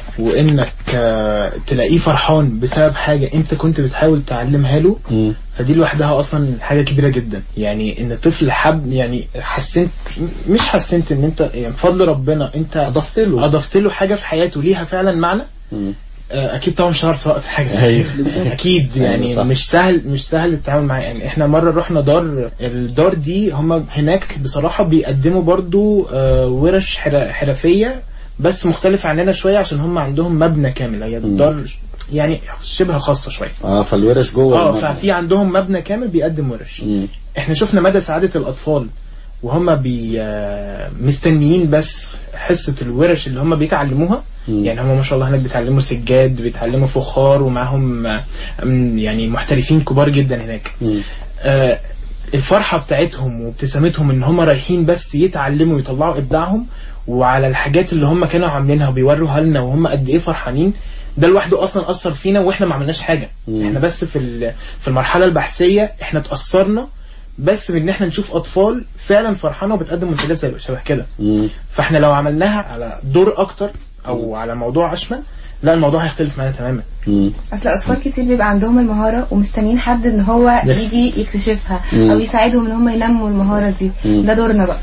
E: وانك آه، تلاقيه فرحان بسبب حاجة انت كنت بتحاول تعلمها له
B: مم.
E: فدي لوحدها اصلا حاجة كبيرة جدا يعني ان طفل حب يعني حسنت مش حسنت ان انت يعني بفضل ربنا انت
B: اضفت له
E: اضفت له حاجة في حياته ليها فعلا معنى
B: مم.
E: آه، اكيد طبعا مش هعرف اوقف حاجه زي
B: أيوة.
E: كده. اكيد يعني
B: أيوة صح.
E: مش سهل مش سهل التعامل معاه يعني احنا مره رحنا دار الدار دي هم هناك بصراحه بيقدموا برضو آه، ورش حر- حرفيه بس مختلف عننا شويه عشان هم عندهم مبنى كامل هي الدار يعني شبه خاصه شويه
B: اه فالورش جوه
E: اه
B: المبنى.
E: ففي عندهم مبنى كامل بيقدم ورش
B: مم.
E: احنا شفنا مدى سعادة الأطفال وهم بي آه، مستنيين بس حصة الورش اللي هم بيتعلموها
B: مم.
E: يعني هم ما شاء الله هناك بيتعلموا سجاد بيتعلموا فخار ومعاهم آه، م- يعني محترفين كبار جدا هناك
B: مم.
E: آه، الفرحة بتاعتهم وابتسامتهم ان هم رايحين بس يتعلموا ويطلعوا ابداعهم وعلى الحاجات اللي هم كانوا عاملينها وبيوروها لنا وهم قد ايه فرحانين ده لوحده اصلا اثر فينا واحنا ما عملناش حاجه
B: مم.
E: احنا بس في ال- في المرحله البحثيه احنا اتاثرنا بس بان احنا نشوف اطفال فعلا فرحانه وبتقدم منتجات زي شبه كده
B: مم.
E: فاحنا لو عملناها على دور اكتر او على موضوع اشمل لا الموضوع هيختلف معانا تماما
B: مم.
D: اصل اطفال كتير بيبقى عندهم المهاره ومستنيين حد ان هو يجي يكتشفها
B: مم.
D: او يساعدهم ان هم ينموا المهاره دي
B: مم.
D: ده دورنا بقى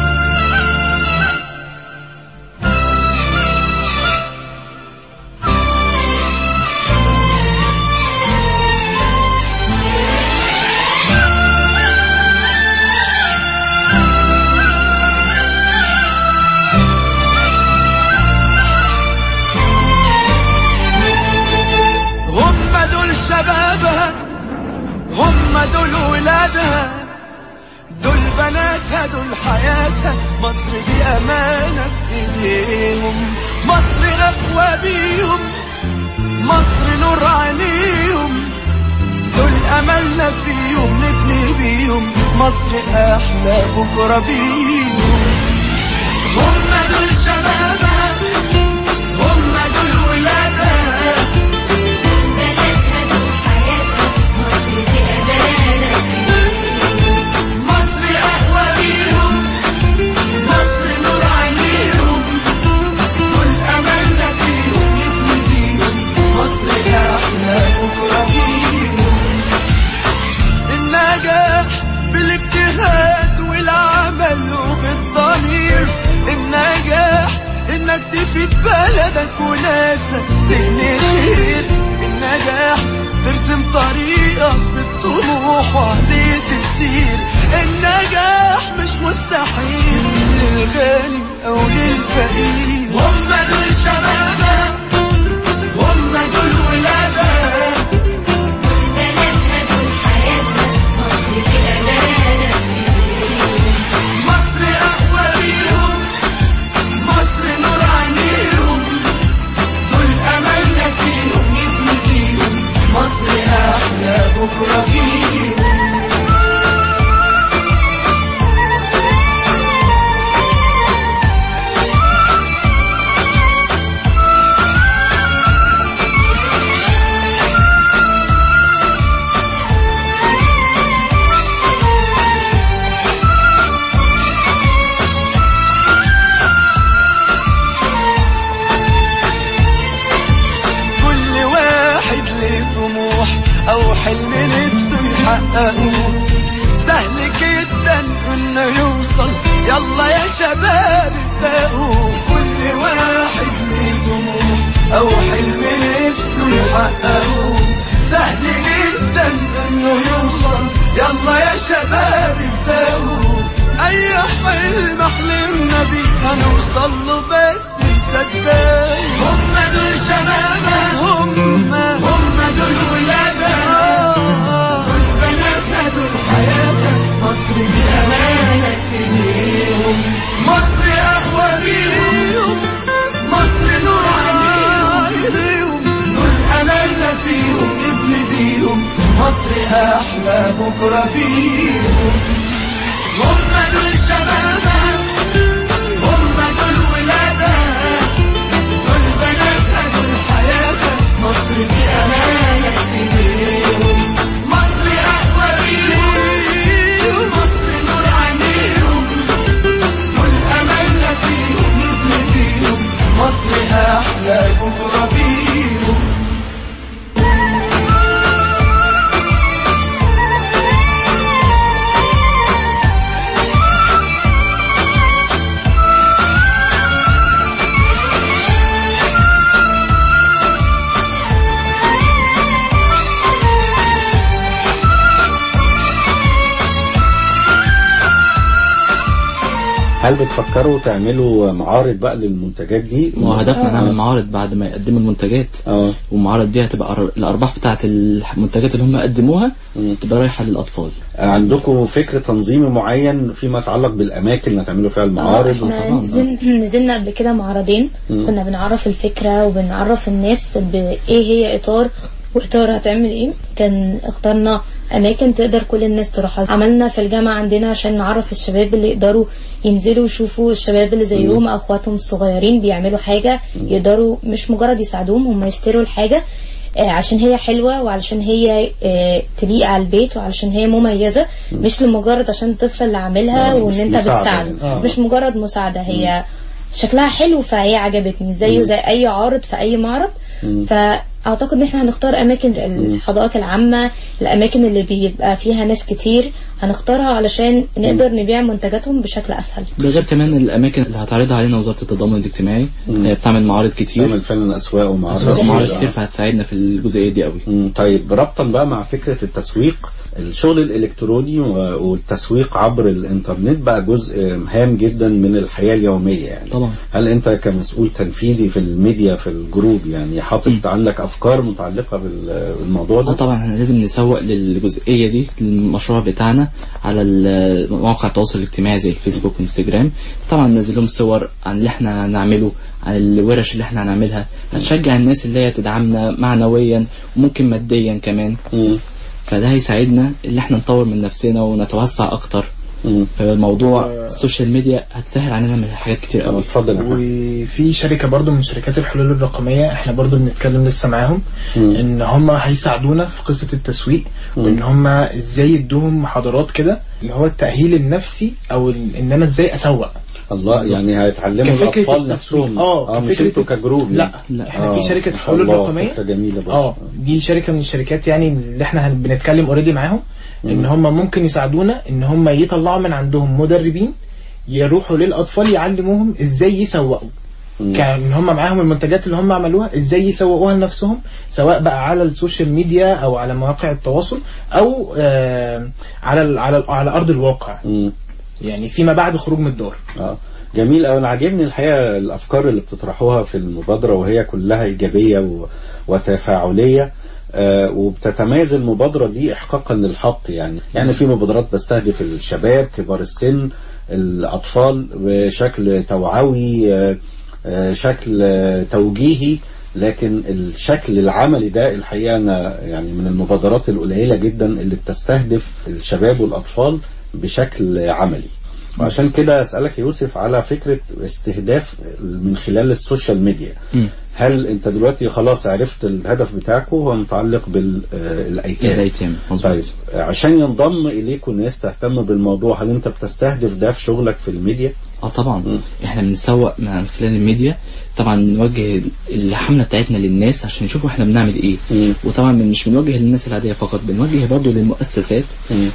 H: هم دول شبابها هم دول ولادها دول بناتها دول حياتها مصر دي أمانة في إيديهم مصر أقوى بيهم مصر نور عليهم دول أملنا فيهم نبني بيهم مصر أحلى بكرة بيهم هم دول شبابها هم دول ولادها
C: بناتها دول حياتها مصر دي أمانة
H: مصر أقوى بيهم مصر نور عليهم دول أملنا فيهم نبني بيهم مصر أحلى بكرة بيهم النجاح بالاجتهاد والعمل وبالضمير النجاح انك تفيد بلدك وناسك تبني خير النجاح ترسم طريقك بالطموح وعليه تسير النجاح مش مستحيل للغني او للفقير هم دول شبابك هم دول ولادك
C: بناتها دول حياتها مصر دي أمانة
H: مصر أقوى بيهم مصر نور عليهم دول أملنا فيهم نبني بيهم مصر أحلى بكرة بيهم كل واحد ليه طموح او حلم نفسه يحققه سهل جدا انه يوصل يلا يا شباب ابدأوا كل واحد ليه طموح او حلم نفسه يحققه سهل جدا انه يوصل يلا يا شباب ابدأوا اي حلم حلمنا بيه هنوصل له بس مصدق هم دول شبابها هم هم دول ولادها بكرة بيهم هم دول شبابها هم دول ولادها دول بناتها دول حياتها مصر دي أمانة في ايديهم مصر أقوى بيهم مصر نور عينيهم دول أملنا فيهم نبني بيهم مصر أحلى بكرة بيهم
B: هل بتفكروا تعملوا معارض بقى للمنتجات دي؟
F: ما هو هدفنا نعمل معارض بعد ما يقدموا المنتجات
B: اه
F: والمعارض دي هتبقى أر- الارباح بتاعت المنتجات اللي هم قدموها تبقى رايحه للاطفال
B: عندكم فكر تنظيمي معين فيما يتعلق بالاماكن اللي هتعملوا فيها المعارض
G: احنا
F: طبعاً.
G: نزل نزلنا قبل كده معرضين كنا بنعرف الفكرة وبنعرف الناس بايه هي اطار واطار هتعمل ايه كان اخترنا اماكن تقدر كل الناس تروحها عملنا في الجامعة عندنا عشان نعرف الشباب اللي يقدروا ينزلوا يشوفوا الشباب اللي زيهم او اخواتهم الصغيرين بيعملوا حاجة يقدروا مش مجرد يساعدوهم هم يشتروا الحاجة آه، عشان هي حلوة وعلشان هي آه، تليق على البيت وعلشان هي مميزة مش لمجرد عشان الطفل اللي عاملها
B: آه،
G: وان
B: مش
G: انت
B: مساعدة
G: بتساعده
B: يعني.
G: مش مجرد مساعدة هي شكلها حلو فهي عجبتني زيه زي اي عارض في اي معرض فاعتقد ان احنا هنختار اماكن الحدائق العامة الاماكن اللي بيبقى فيها ناس كتير هنختارها علشان نقدر نبيع منتجاتهم بشكل اسهل
F: ده غير كمان الاماكن اللي هتعرضها علينا وزاره التضامن الاجتماعي هي بتعمل معارض كتير
B: تعمل فعلا اسواق ومعارض
F: أسواق ومعارض
B: آه.
F: كتير فهتساعدنا في الجزئيه دي قوي
B: مم، طيب ربطا بقى مع فكرة التسويق الشغل الإلكتروني و- والتسويق عبر الإنترنت بقى جزء هام جدا من الحياة اليومية يعني
F: طبعا.
B: هل أنت كمسؤول تنفيذي في الميديا في الجروب يعني حاطط عندك أفكار متعلقة بال- بالموضوع
F: اه
B: ده؟
F: طبعا احنا لازم نسوق للجزئيه دي للمشروع بتاعنا على ال- مواقع التواصل الاجتماعي زي الفيسبوك والانستجرام طبعا ننزل لهم صور عن اللي احنا هنعمله عن الورش اللي احنا هنعملها هنشجع الناس اللي هي تدعمنا معنويا وممكن ماديا كمان
B: مم.
F: فده هيساعدنا اللي احنا نطور من نفسنا ونتوسع اكتر
B: مم.
F: فالموضوع السوشيال ميديا هتسهل علينا من حاجات كتير
B: آه،
F: قوي
B: اتفضل يا محمد.
E: وفي شركة برضو من شركات الحلول الرقمية احنا برضو بنتكلم لسه معاهم ان هم هيساعدونا في قصة التسويق وان هم ازاي يدوهم محاضرات كده اللي هو التأهيل النفسي او ال- ان انا ازاي اسوق
B: الله يعني هيتعلموا
E: كفكرة
B: الأطفال
E: التسويق.
B: نفسهم
E: اه
B: آه مش
E: كفكرة-
B: أنتوا كجروب
E: لا
B: يعني.
F: لا.
E: احنا
B: آه،
E: في شركة
B: ما شاء
E: الحلول
B: الله،
E: الرقمية
B: فكرة جميلة برضه.
E: اه دي شركة من الشركات يعني اللي احنا هن- بنتكلم اوريدي معاهم ان هم ممكن يساعدونا ان هم يطلعوا من عندهم مدربين يروحوا للاطفال يعلموهم ازاي يسوقوا كان هم معاهم المنتجات اللي هم عملوها ازاي يسوقوها لنفسهم سواء بقى على السوشيال ميديا او على مواقع التواصل او آه على ال- على ال- على ارض الواقع
B: مم.
E: يعني فيما بعد خروج من الدار
B: اه جميل أوي أنا عاجبني الحقيقة الأفكار اللي بتطرحوها في المبادرة وهي كلها إيجابية و... وتفاعلية آه وبتتميز المبادرة دي إحقاقا للحق يعني يعني في مبادرات بستهدف الشباب كبار السن الأطفال بشكل توعوي آه آه شكل آه توجيهي لكن الشكل العملي ده الحقيقة أنا يعني من المبادرات القليلة جدا اللي بتستهدف الشباب والأطفال بشكل عملي وعشان كده اسالك يا يوسف على فكره استهداف من خلال السوشيال ميديا هل انت دلوقتي خلاص عرفت الهدف بتاعكم هو متعلق بالايتام
F: الأيتام، مظبوط.
B: طيب عشان ينضم اليكم ناس تهتم بالموضوع هل انت بتستهدف ده في شغلك في الميديا
F: اه طبعا احنا بنسوق من خلال الميديا طبعا نوجه الحمله بتاعتنا للناس عشان يشوفوا احنا بنعمل ايه
B: مم.
F: وطبعا مش بنوجه للناس العاديه فقط بنوجه برضو للمؤسسات
B: مم.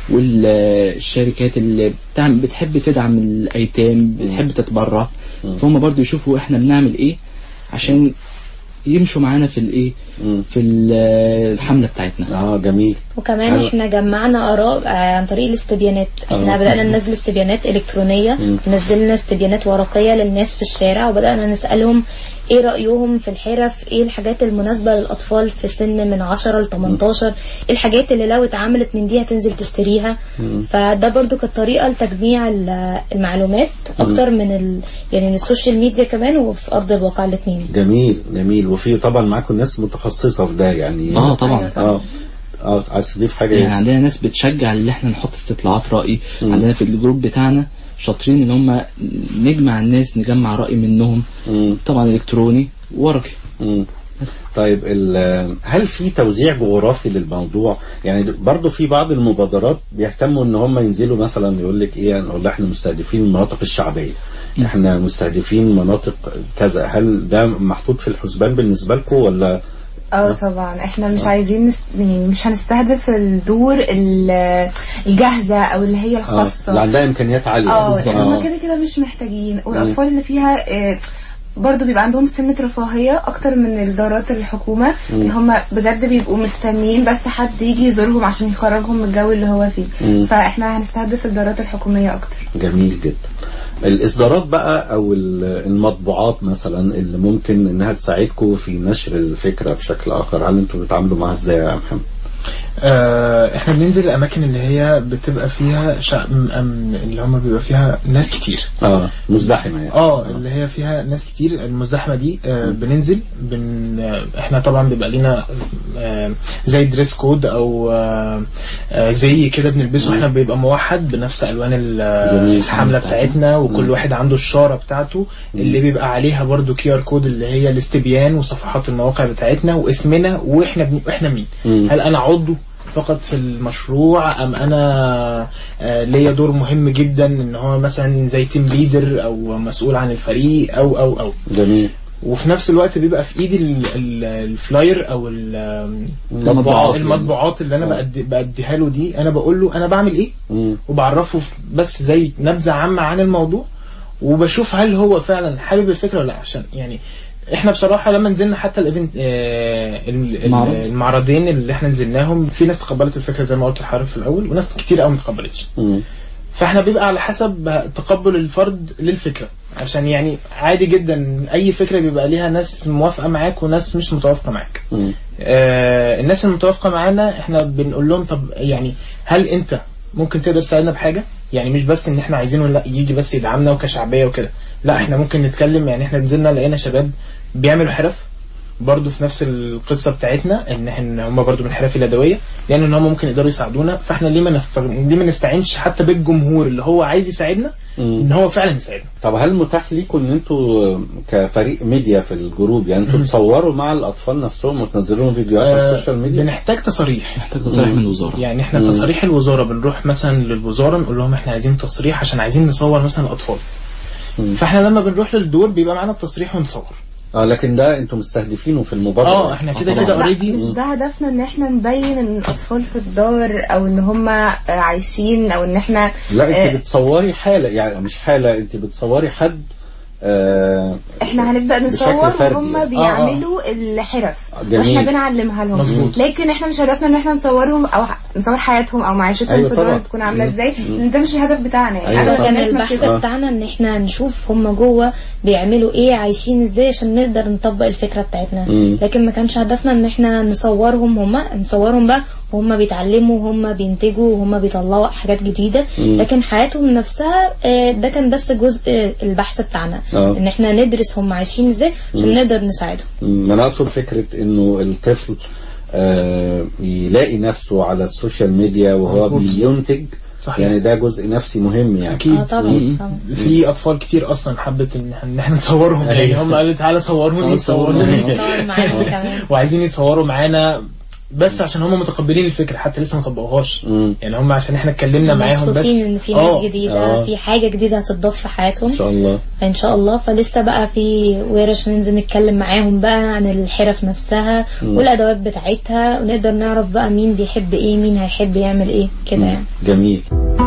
F: والشركات اللي بتعمل بتحب تدعم الايتام بتحب تتبرع فهم برضو يشوفوا احنا بنعمل ايه عشان يمشوا معانا في الايه
B: مم.
F: في ال- الحمله بتاعتنا
B: اه جميل
G: وكمان
B: أيوة.
G: احنا جمعنا اراء آه، عن طريق الاستبيانات احنا
B: آه.
G: بدانا ننزل استبيانات الكترونيه نزلنا استبيانات ورقيه للناس في الشارع وبدانا نسالهم ايه رايهم في الحرف ايه الحاجات المناسبه للاطفال في سن من 10 ل 18 ايه الحاجات اللي لو اتعملت من دي هتنزل تشتريها فده برضو كانت طريقه لتجميع ال- المعلومات اكتر من ال... يعني من السوشيال ميديا كمان وفي ارض الواقع الاثنين
B: جميل جميل وفي طبعا معاكم ناس متخصصه في ده يعني
F: اه طبعا
G: أيوة طبعاً.
B: اه اه عايز تضيف حاجه
F: يعني
B: ايه؟
F: عندنا ناس بتشجع اللي احنا نحط استطلاعات رأي عندنا في الجروب بتاعنا شاطرين ان هم نجمع الناس نجمع رأي منهم
B: مم.
F: طبعا الكتروني ورقي
B: مم.
F: بس.
B: طيب ال- هل في توزيع جغرافي للموضوع يعني برضو في بعض المبادرات بيهتموا ان هم ينزلوا مثلا يقول لك ايه نقول احنا مستهدفين المناطق الشعبيه احنا مستهدفين مناطق كذا هل ده محطوط في الحسبان بالنسبه لكم ولا
D: اه طبعا احنا مش عايزين نست... يعني مش هنستهدف الدور ال- الجاهزه او اللي هي
B: اه
D: الخاصه
B: اللي عندها امكانيات عاليه
D: اه
B: بالظبط.
D: هم كده كده مش محتاجين والاطفال اللي فيها آه، برضو بيبقى عندهم سنة رفاهية أكتر من الدورات الحكومة إن هم بجد بيبقوا مستنيين بس حد يجي يزورهم عشان يخرجهم من الجو اللي هو فيه فإحنا هنستهدف الدورات الحكومية أكتر
B: جميل جدا الاصدارات بقى او ال- المطبوعات مثلا اللي ممكن انها تساعدكم في نشر الفكره بشكل اخر هل انتوا بتتعاملوا معاها ازاي يا محمد
E: آه، احنا بننزل الاماكن اللي هي بتبقى فيها شع... م- أم- اللي هم بيبقى فيها ناس كتير
B: اه مزدحمه يعني
E: اه اللي هي فيها ناس كتير المزدحمه دي آه بننزل بن آه، احنا طبعا بيبقى لينا آه زي دريس كود او آه آه زي كده بنلبسه احنا بيبقى موحد بنفس الوان ال-
B: جميل.
E: الحمله بتاعتنا وكل واحد عنده الشاره بتاعته اللي بيبقى عليها برضو كيو ار كود اللي هي الاستبيان وصفحات المواقع بتاعتنا واسمنا واحنا بن... احنا مين هل انا عضو فقط في المشروع ام انا آه، ليا دور مهم جدا ان هو مثلا زي تيم ليدر او مسؤول عن الفريق او او او
B: جميل
E: وفي نفس الوقت بيبقى في ايدي ال- ال- الفلاير او ال-
F: المطبوعات.
E: المطبوعات اللي انا بأدي بأديها له دي انا بقول له انا بعمل ايه
B: مم.
E: وبعرفه في- بس زي نبذه عامه عن الموضوع وبشوف هل هو فعلا حابب الفكره ولا لا عشان يعني احنا بصراحه لما نزلنا حتى الايفنت آه ال- ال-
F: معرض.
E: المعرضين اللي احنا نزلناهم في ناس تقبلت الفكره زي ما قلت لحضرتك في الاول وناس كتير قوي ما تقبلتش
B: مم.
E: فاحنا بيبقى على حسب تقبل الفرد للفكره عشان يعني عادي جدا اي فكره بيبقى ليها ناس موافقه معاك وناس مش متوافقه معاك
B: مم.
E: آه الناس المتوافقه معانا احنا بنقول لهم طب يعني هل انت ممكن تقدر تساعدنا بحاجه يعني مش بس ان احنا عايزينه لا يجي بس يدعمنا وكشعبيه وكده لا احنا ممكن نتكلم يعني احنا نزلنا لقينا شباب بيعملوا حرف برضه في نفس القصه بتاعتنا ان احنا هم برضه من الحرف اليدويه لان ان هم ممكن يقدروا يساعدونا فاحنا ليه ما نست... ليه ما نستعينش حتى بالجمهور اللي هو عايز يساعدنا ان هو فعلا يساعدنا
B: طب هل متاح ليكم ان انتوا كفريق ميديا في الجروب يعني انتوا تصوروا مع الاطفال نفسهم وتنزلوا لهم فيديوهات على
E: آه،
B: السوشيال ميديا
E: بنحتاج تصاريح
F: محتاج تصريح من الوزارة
E: يعني احنا تصاريح الوزاره بنروح مثلا للوزاره نقول لهم احنا عايزين تصريح عشان عايزين نصور مثلا الاطفال فاحنا لما بنروح للدور بيبقى معانا التصريح ونصور
B: اه لكن ده انتوا مستهدفينه في المبادره
E: اه احنا كده
F: طبعاً.
E: كده
D: لا
E: اوريدي
D: مش ده هدفنا ان احنا نبين ان الاطفال في الدار او ان هم عايشين او ان احنا
B: لا انت
D: آه،
B: بتصوري حاله يعني مش حاله انت بتصوري حد آه
D: احنا هنبدا
B: بشكل
D: نصور
B: فردي
D: وهم
B: يعني.
D: بيعملوا الحرف
B: جميل.
D: واحنا بنعلمها لهم
E: مظبوط.
D: لكن احنا مش هدفنا ان احنا نصورهم او ح- نصور حياتهم او معيشتهم
B: أيوة
D: في الدار
B: طبعا.
D: تكون عامله ازاي لان ده مش الهدف بتاعنا يعني
B: أيوة
D: انا
B: طبعا.
G: كان
D: كناس ما
G: البحث
D: كده
G: بتاعنا ان احنا نشوف هم جوه بيعملوا ايه عايشين ازاي عشان نقدر نطبق الفكره بتاعتنا
B: مم.
G: لكن ما كانش هدفنا ان احنا نصورهم هم نصورهم بقى وهم بيتعلموا وهم بينتجوا وهم بيطلعوا حاجات جديده لكن حياتهم نفسها آه، ده كان بس جزء آه، البحث بتاعنا
B: آه.
G: ان احنا ندرس هم عايشين ازاي عشان نقدر نساعدهم
B: ما انا اقصد فكره انه الطفل آه يلاقي نفسه على السوشيال ميديا وهو
E: مظبوط.
B: بينتج
E: صحيح.
B: يعني ده جزء نفسي مهم يعني
G: اه
E: اكيد
G: طبعا طبعا
E: في اطفال كتير اصلا حبت ان إحنا- ان احنا نصورهم يعني هم قالوا تعالى صوروني صوروني
G: نصور معاهم كمان
E: وعايزين يتصوروا معانا بس عشان هم متقبلين الفكره حتى لسه ما طبقوهاش
B: مم.
E: يعني هم عشان احنا اتكلمنا معاهم بس
G: مبسوطين ان في
E: آه.
G: ناس جديده
B: آه.
G: في حاجه جديده هتضاف في حياتهم
B: ان شاء الله
G: ان شاء الله فلسه بقى في ورش ننزل نتكلم معاهم بقى عن الحرف نفسها والادوات بتاعتها ونقدر نعرف بقى مين بيحب ايه مين هيحب يعمل ايه كده يعني
B: جميل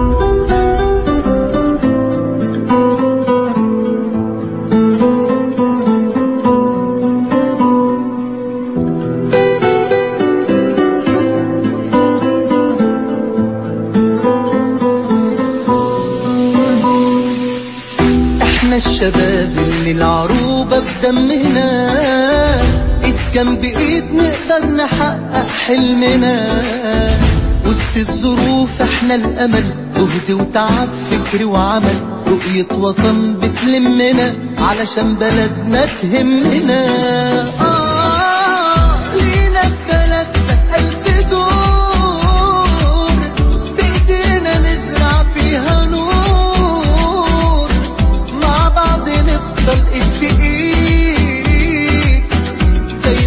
H: احنا الشباب اللي العروبة بدمنا ايد جنب ايد نقدر نحقق حلمنا وسط الظروف احنا الامل جهد وتعب فكر وعمل رؤية وطن بتلمنا علشان بلدنا تهمنا آه لينا في بلدنا ألف دور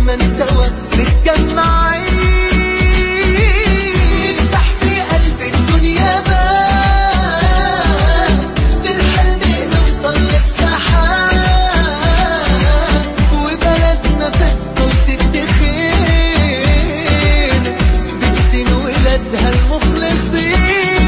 H: دايما سوا متجمعين نفتح في قلب الدنيا باب بالحلم نوصل للسحاب وبلدنا تفضل تفتخر بنتين ولادها المخلصين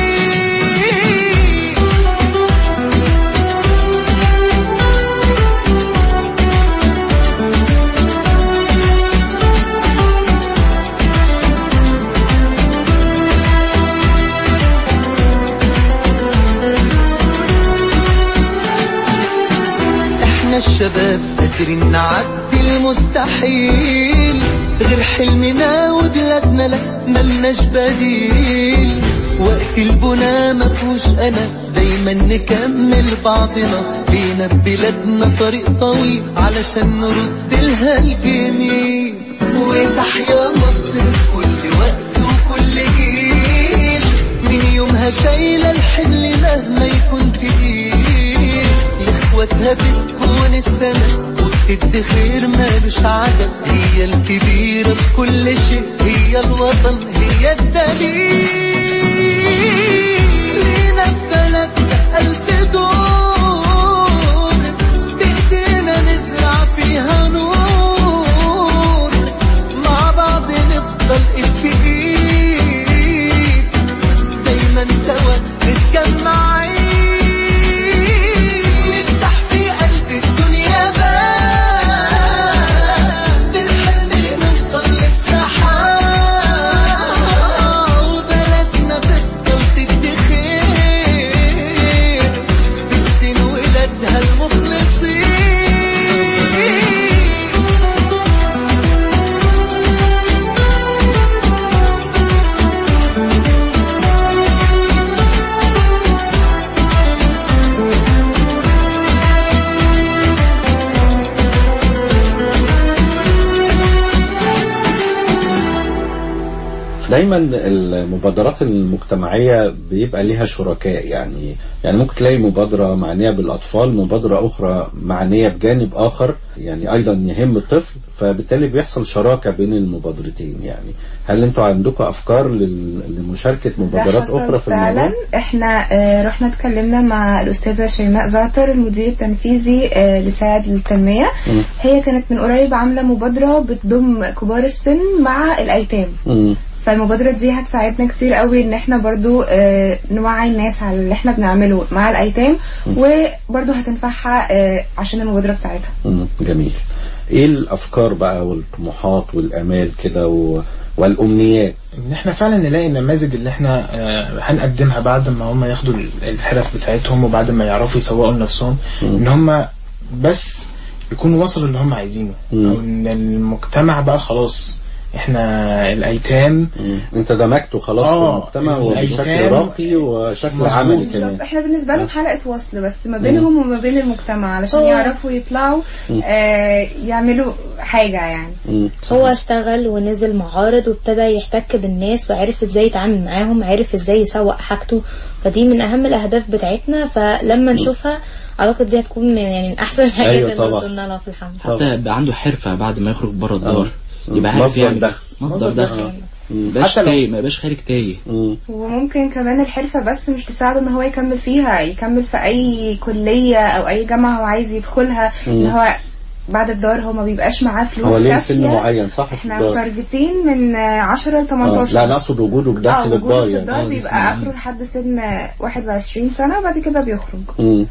H: احنا الشباب قادرين نعدي المستحيل غير حلمنا وبلادنا لا ملناش بديل وقت البنا ما فيهوش انا دايما نكمل بعضنا لينا ببلادنا طريق طويل علشان نرد لها الجميل وتحيا مصر في كل وقت وكل جيل من يومها شايلة الحمل مهما يكون تقيل لاخواتها بتكون السنة وبتدخر مالوش عدد هي الكبيرة في كل شيء هي الوطن هي الدليل لينا ببلدنا ألف دور بإيدينا نزرع فيها نور مع بعض نفضل إيد في إيد دايما سوا متجمعين نفتح في قلب الدنيا باب بالحلم نوصل للسحاب وبلدنا تفضل تفتخر بنتين ولادها المخلصين
B: دايما المبادرات المجتمعية بيبقى ليها شركاء يعني يعني ممكن تلاقي مبادرة معنية بالأطفال مبادرة أخرى معنية بجانب آخر يعني أيضا يهم الطفل فبالتالي بيحصل شراكة بين المبادرتين يعني هل أنتوا عندكم أفكار لل- لمشاركة
D: ده
B: مبادرات
D: حصل
B: أخرى في
D: فعلا
B: الموضوع؟
D: احنا آه، رحنا اتكلمنا مع الاستاذه شيماء زعتر المدير التنفيذي آه، لساعد للتنميه هي كانت من قريب عامله مبادره بتضم كبار السن مع الايتام
B: مم.
D: فالمبادرة دي هتساعدنا كتير قوي ان احنا برضو آه، نوعي الناس على اللي احنا بنعمله مع الايتام وبرضو هتنفعها آه، عشان المبادرة بتاعتها
B: مم. جميل إيه الأفكار بقى والطموحات والآمال كده و... والأمنيات
E: ان احنا فعلا نلاقي النماذج اللي احنا آه، هنقدمها بعد ما هم ياخدوا ال- الحرف بتاعتهم وبعد ما يعرفوا يسوقوا لنفسهم ان هم بس يكونوا وصلوا اللي هم عايزينه
B: مم.
E: او ان المجتمع بقى خلاص احنا الايتام
B: مم. أنت دمجته خلاص
E: آه،
B: في المجتمع وبشكل
E: الأيتام
B: راقي وشكل
E: مظبوط.
B: عملي
D: بالظبط
B: كمان
D: احنا بالنسبة لهم حلقة وصل بس ما بينهم وما بين المجتمع علشان
G: هو-
D: يعرفوا يطلعوا آه، يعملوا حاجة يعني
B: مم.
G: هو اشتغل ونزل معارض وابتدى يحتك بالناس وعرف ازاي يتعامل معاهم عرف ازاي يسوق حاجته فدي من اهم الاهداف بتاعتنا فلما نشوفها اعتقد دي هتكون من يعني من احسن الحاجات
B: أيوة
G: اللي
B: طبعا.
G: وصلنا لها في الحمد
F: حتى يبقى عنده حرفة بعد ما يخرج بره الدار
B: آه.
F: يبقى عارف
B: مصدر
F: يعمل
B: دخل.
F: مصدر دخل ميبقاش
E: حتى لو-
F: تايه ما يبقاش خارج تايه
B: مم.
D: وممكن كمان الحرفة بس مش تساعده ان هو يكمل فيها يكمل في اي كلية او اي جامعة هو عايز يدخلها ان هو بعد الدار هو ما بيبقاش معاه فلوس
B: هو ليه
D: كافية.
B: سن معين صح في
D: احنا
B: الدار؟
D: متارجتين من آه، 10 ل
B: آه.
D: 18
B: لا انا اقصد وجوده
D: اه
B: داخل
D: وجوده
B: الدار
D: في
B: يعني
D: الدار
F: آه،
D: بيبقى
F: لسه
D: اخره لحد سن 21 سنة وبعد كده بيخرج
B: مم.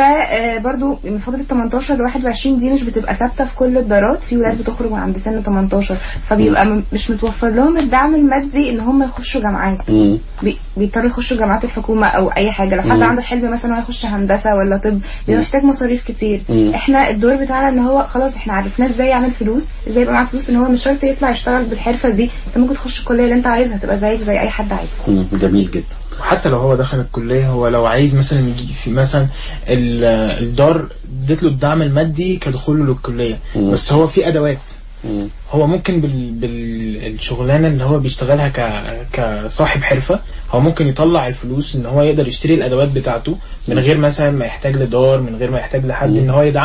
D: فبرضو من فترة 18 ل 21 دي مش بتبقى ثابتة في كل الدارات في ولاد بتخرج من عند سن 18 فبيبقى م- مش متوفر لهم الدعم المادي ان هم يخشوا جامعات
B: مم.
D: بي- بيضطروا يخشوا جامعات الحكومة او اي حاجة لو حد عنده حلم مثلا هو يخش هندسة ولا طب بيبقى محتاج مصاريف كتير احنا الدور بتاعنا ان هو خلاص احنا عرفناه ازاي يعمل فلوس ازاي يبقى معاه فلوس ان هو مش شرط يطلع يشتغل بالحرفة دي انت ممكن تخش الكلية اللي انت عايزها تبقى زيك زي اي حد عايز
B: مم. جميل جدا
E: وحتى لو هو دخل الكلية هو لو عايز مثلا يجي في مثلا ال- الدار ادت له الدعم المادي كدخوله للكلية بس هو في أدوات
B: مم.
E: هو ممكن بال... بالشغلانة اللي هو بيشتغلها ك... كصاحب حرفة هو ممكن يطلع الفلوس ان هو يقدر يشتري الأدوات بتاعته من غير مثلا ما يحتاج لدار من غير ما يحتاج لحد ان هو يدعمه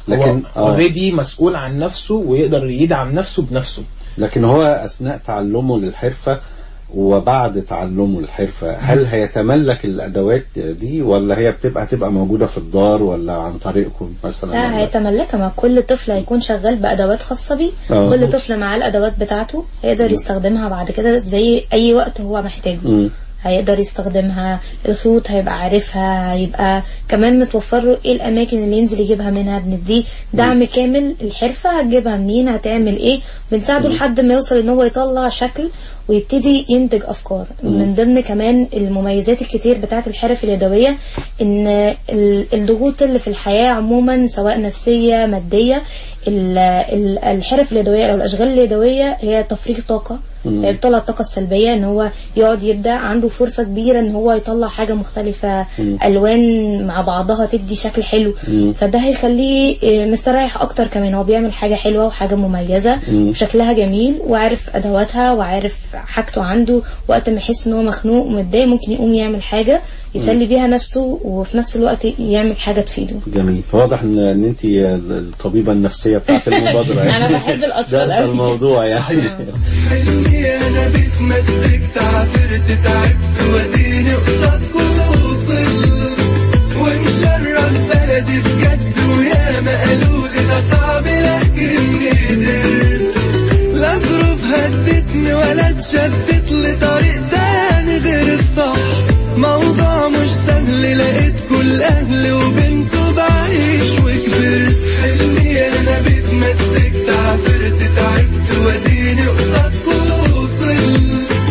B: لكن-
E: لكن
B: آه.
E: اوريدي مسؤول عن نفسه ويقدر يدعم نفسه بنفسه
B: لكن هو أثناء تعلمه للحرفة وبعد تعلمه للحرفة هل هيتملك الأدوات دي ولا هي بتبقى هتبقى موجودة في الدار ولا عن طريقكم مثلا
G: لا
B: ولا-
G: هيتملكها ما كل طفل هيكون شغال بأدوات خاصة بيه
B: آه.
G: كل طفل معاه الأدوات بتاعته هيقدر يستخدمها بعد كده زي أي وقت هو محتاجه
B: مم.
G: هيقدر يستخدمها الخيوط هيبقى عارفها هيبقى كمان متوفر له ايه الاماكن اللي ينزل يجيبها منها بنديه دعم كامل الحرفه هتجيبها منين هتعمل ايه بنساعده لحد ما يوصل ان هو يطلع شكل ويبتدي ينتج افكار من ضمن كمان المميزات الكتير بتاعه الحرف اليدويه ان ال- الضغوط اللي في الحياه عموما سواء نفسيه ماديه ال- ال- الحرف اليدويه او الاشغال اليدويه هي تفريغ طاقه هي بتطلع الطاقه السلبيه ان هو يقعد يبدع عنده فرصه كبيره ان هو يطلع حاجه مختلفه الوان مع بعضها تدي شكل حلو فده هيخليه آه، مستريح اكتر كمان هو بيعمل حاجه حلوه وحاجه مميزه وشكلها جميل وعارف ادواتها وعارف حاجته عنده وقت ما يحس ان هو مخنوق ومتضايق ممكن يقوم يعمل حاجه يسلي بيها نفسه وفي نفس الوقت يعمل حاجه تفيده
B: جميل واضح ان ان انت الطبيبه النفسيه بتاعت المبادره
G: انا بحب الاطفال
B: دارسه
G: قوي
B: الموضوع يعني
H: حلمي انا بتمزجت عافرت تعبت واديني قصادكم وصل ومشرف بلدي بجد ويا ما قالوا لي ده صعب لكني قدرت لا ظروف هدتني ولا اتشدت لطريق تاني غير الصح موضوع مش سهل لقيت كل اهلي وبنته بعيش وكبرت حلمي انا بتمسكت عفرت تعبت واديني قصادكم وصل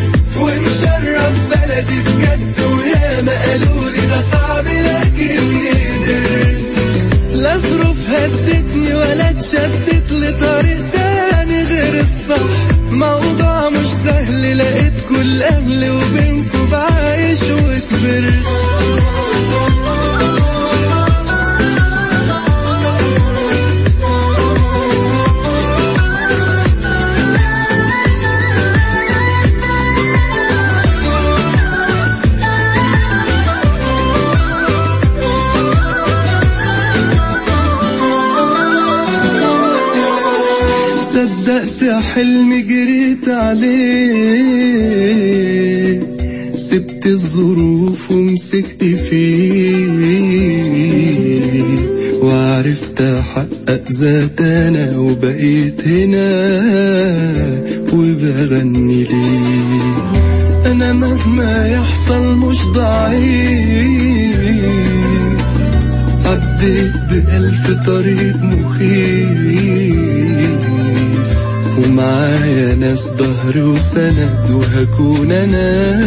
H: ومشرف بلدي بجد ويا ما قالوا لي ده صعب لكني قدرت لا ظروف هدتني ولا اتشدت لطريق تاني غير الصح موضوع مش سهل لقيت كل اهلي وبينكم بعيش وكبرت صدقت حلمي جريت عليه سبت الظروف ومسكت فيه وعرفت احقق ذات انا وبقيت هنا وبغني ليه انا مهما يحصل مش ضعيف عديت بألف طريق مخيف ومعايا ناس ظهر وسند وهكون أنا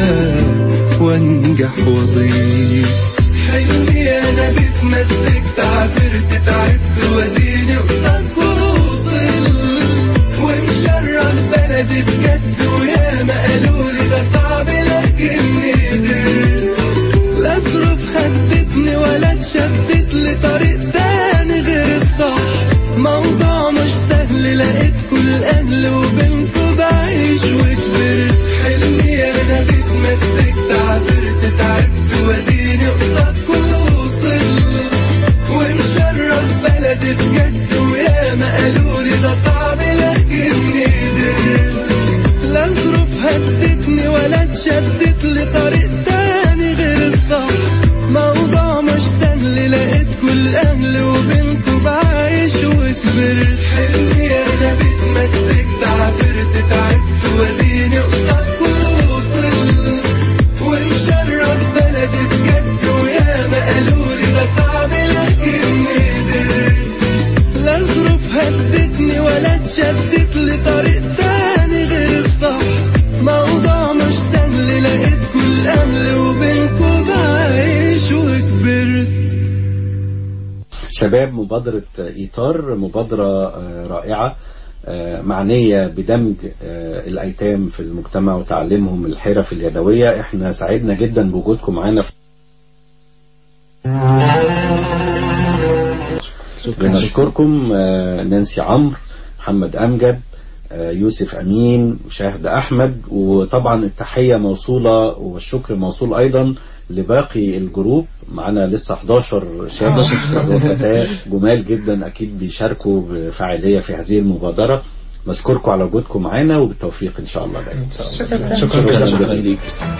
H: وانجح واضيف حلمي أنا بتمسكت عفرت تعبت واديني قصادكم وصل ومشرف بلدي بجد ويا ما قالوا لي ده صعب لكني قدرت لا ظروف هدتني ولا اتشدت لطريق تاني غير الصح موضوع مش سهل لقيت كل اهل وبينكم بعيش وكبرت حلمي انا بتمسكت عفرت تعبت واديني قصادكم وصل ومشرف بلدي بجد ويا ما قالوا لي ده صعب لكني قدرت لا ظروف هدتني ولا اتشدت لطريق تاني غير الصح موضوع مش سهل لقيت كل اهلي وبينكم بعيش وكبرت حلمي انا بتمسكت عفرت تعبت واديني قصادكم وصل ومشرف بلدي بجد ويا ما قالوا لي ده صعب لكني قدرت لا ظروف هدتني ولا اتشدت لطريق تاني غير الصح موضوع مش سهل لقيت كل اهلي وبينكم بعيش وكبرت
B: شباب مبادرة إيطار مبادرة آه، رائعة آه، معنية بدمج آه، الأيتام في المجتمع وتعليمهم الحرف اليدوية احنا سعدنا جدا بوجودكم معانا في
F: شكرا
B: بنشكركم آه، نانسي عمرو محمد أمجد آه، يوسف أمين شاهد أحمد وطبعا التحية موصولة والشكر موصول أيضا لباقي الجروب معانا لسه 11 شاب وفتاة جمال جدا أكيد بيشاركوا بفاعلية في هذه المبادرة نشكركم على وجودكم معانا وبالتوفيق إن شاء الله دايما
E: شكرا
B: شكرا
E: شكرا
B: جزيلا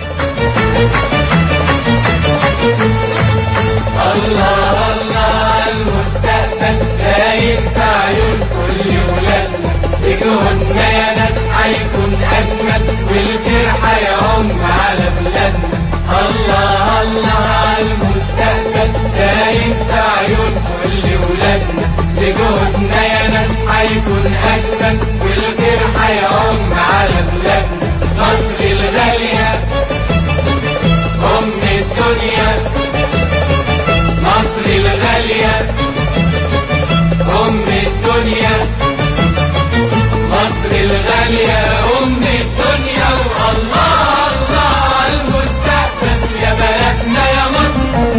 H: المستقبل باين في عيون كل ولادنا بجهودنا يا ناس هيكون أجمل والخير هيعم على بلادنا الله الله على المستقبل باين في عيون كل ولادنا بجهودنا يا ناس هيكون أجمل والخير هيعم على بلادنا مصر الغالية أم الدنيا مصر الغالية أم الدنيا مصر الغالية أم الدنيا والله الله على المستقبل يا بلدنا يا مصر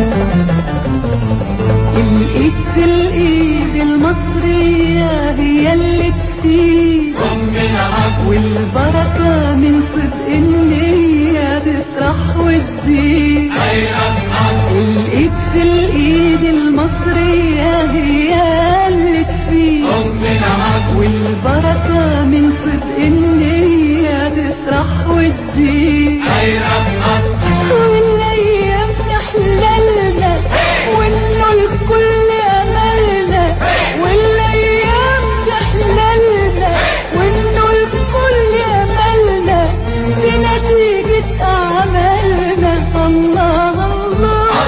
I: الإيد في الإيد المصرية هي اللي تفيد
H: أمنا مصر
I: والبركة من صدق النية تطرح وتزيد
H: خيرا مصر
I: الإيد في الإيد المصرية هي اللي تفيد
H: أمنا مصر
I: والبركة من صدق النية تطرح وتزيد
H: خيرا مصر
I: والأيام تحللنا وإنه الكل أملنا والأيام تحللنا وإنه الكل أملنا بنتيجة أعمالنا الله الله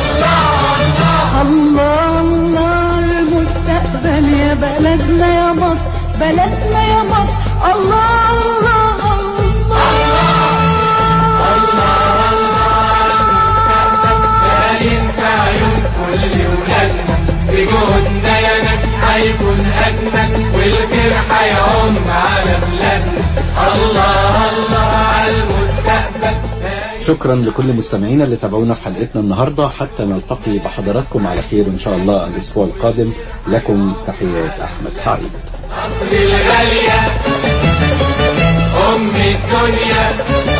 I: الله الله المستقبل يا بلدنا يا مصر بلدنا يا مصر الله الله
H: باين في عيون كل ولادنا بجهودنا يا ناس هيكون أجمل والخير هيعم على بلادنا الله الله على المستقبل باين
B: شكرا لكل مستمعينا اللي تابعونا في حلقتنا النهاردة حتى نلتقي بحضراتكم على خير إن شاء الله الأسبوع القادم لكم تحيات أحمد سعيد
H: مصر الغالية أم الدنيا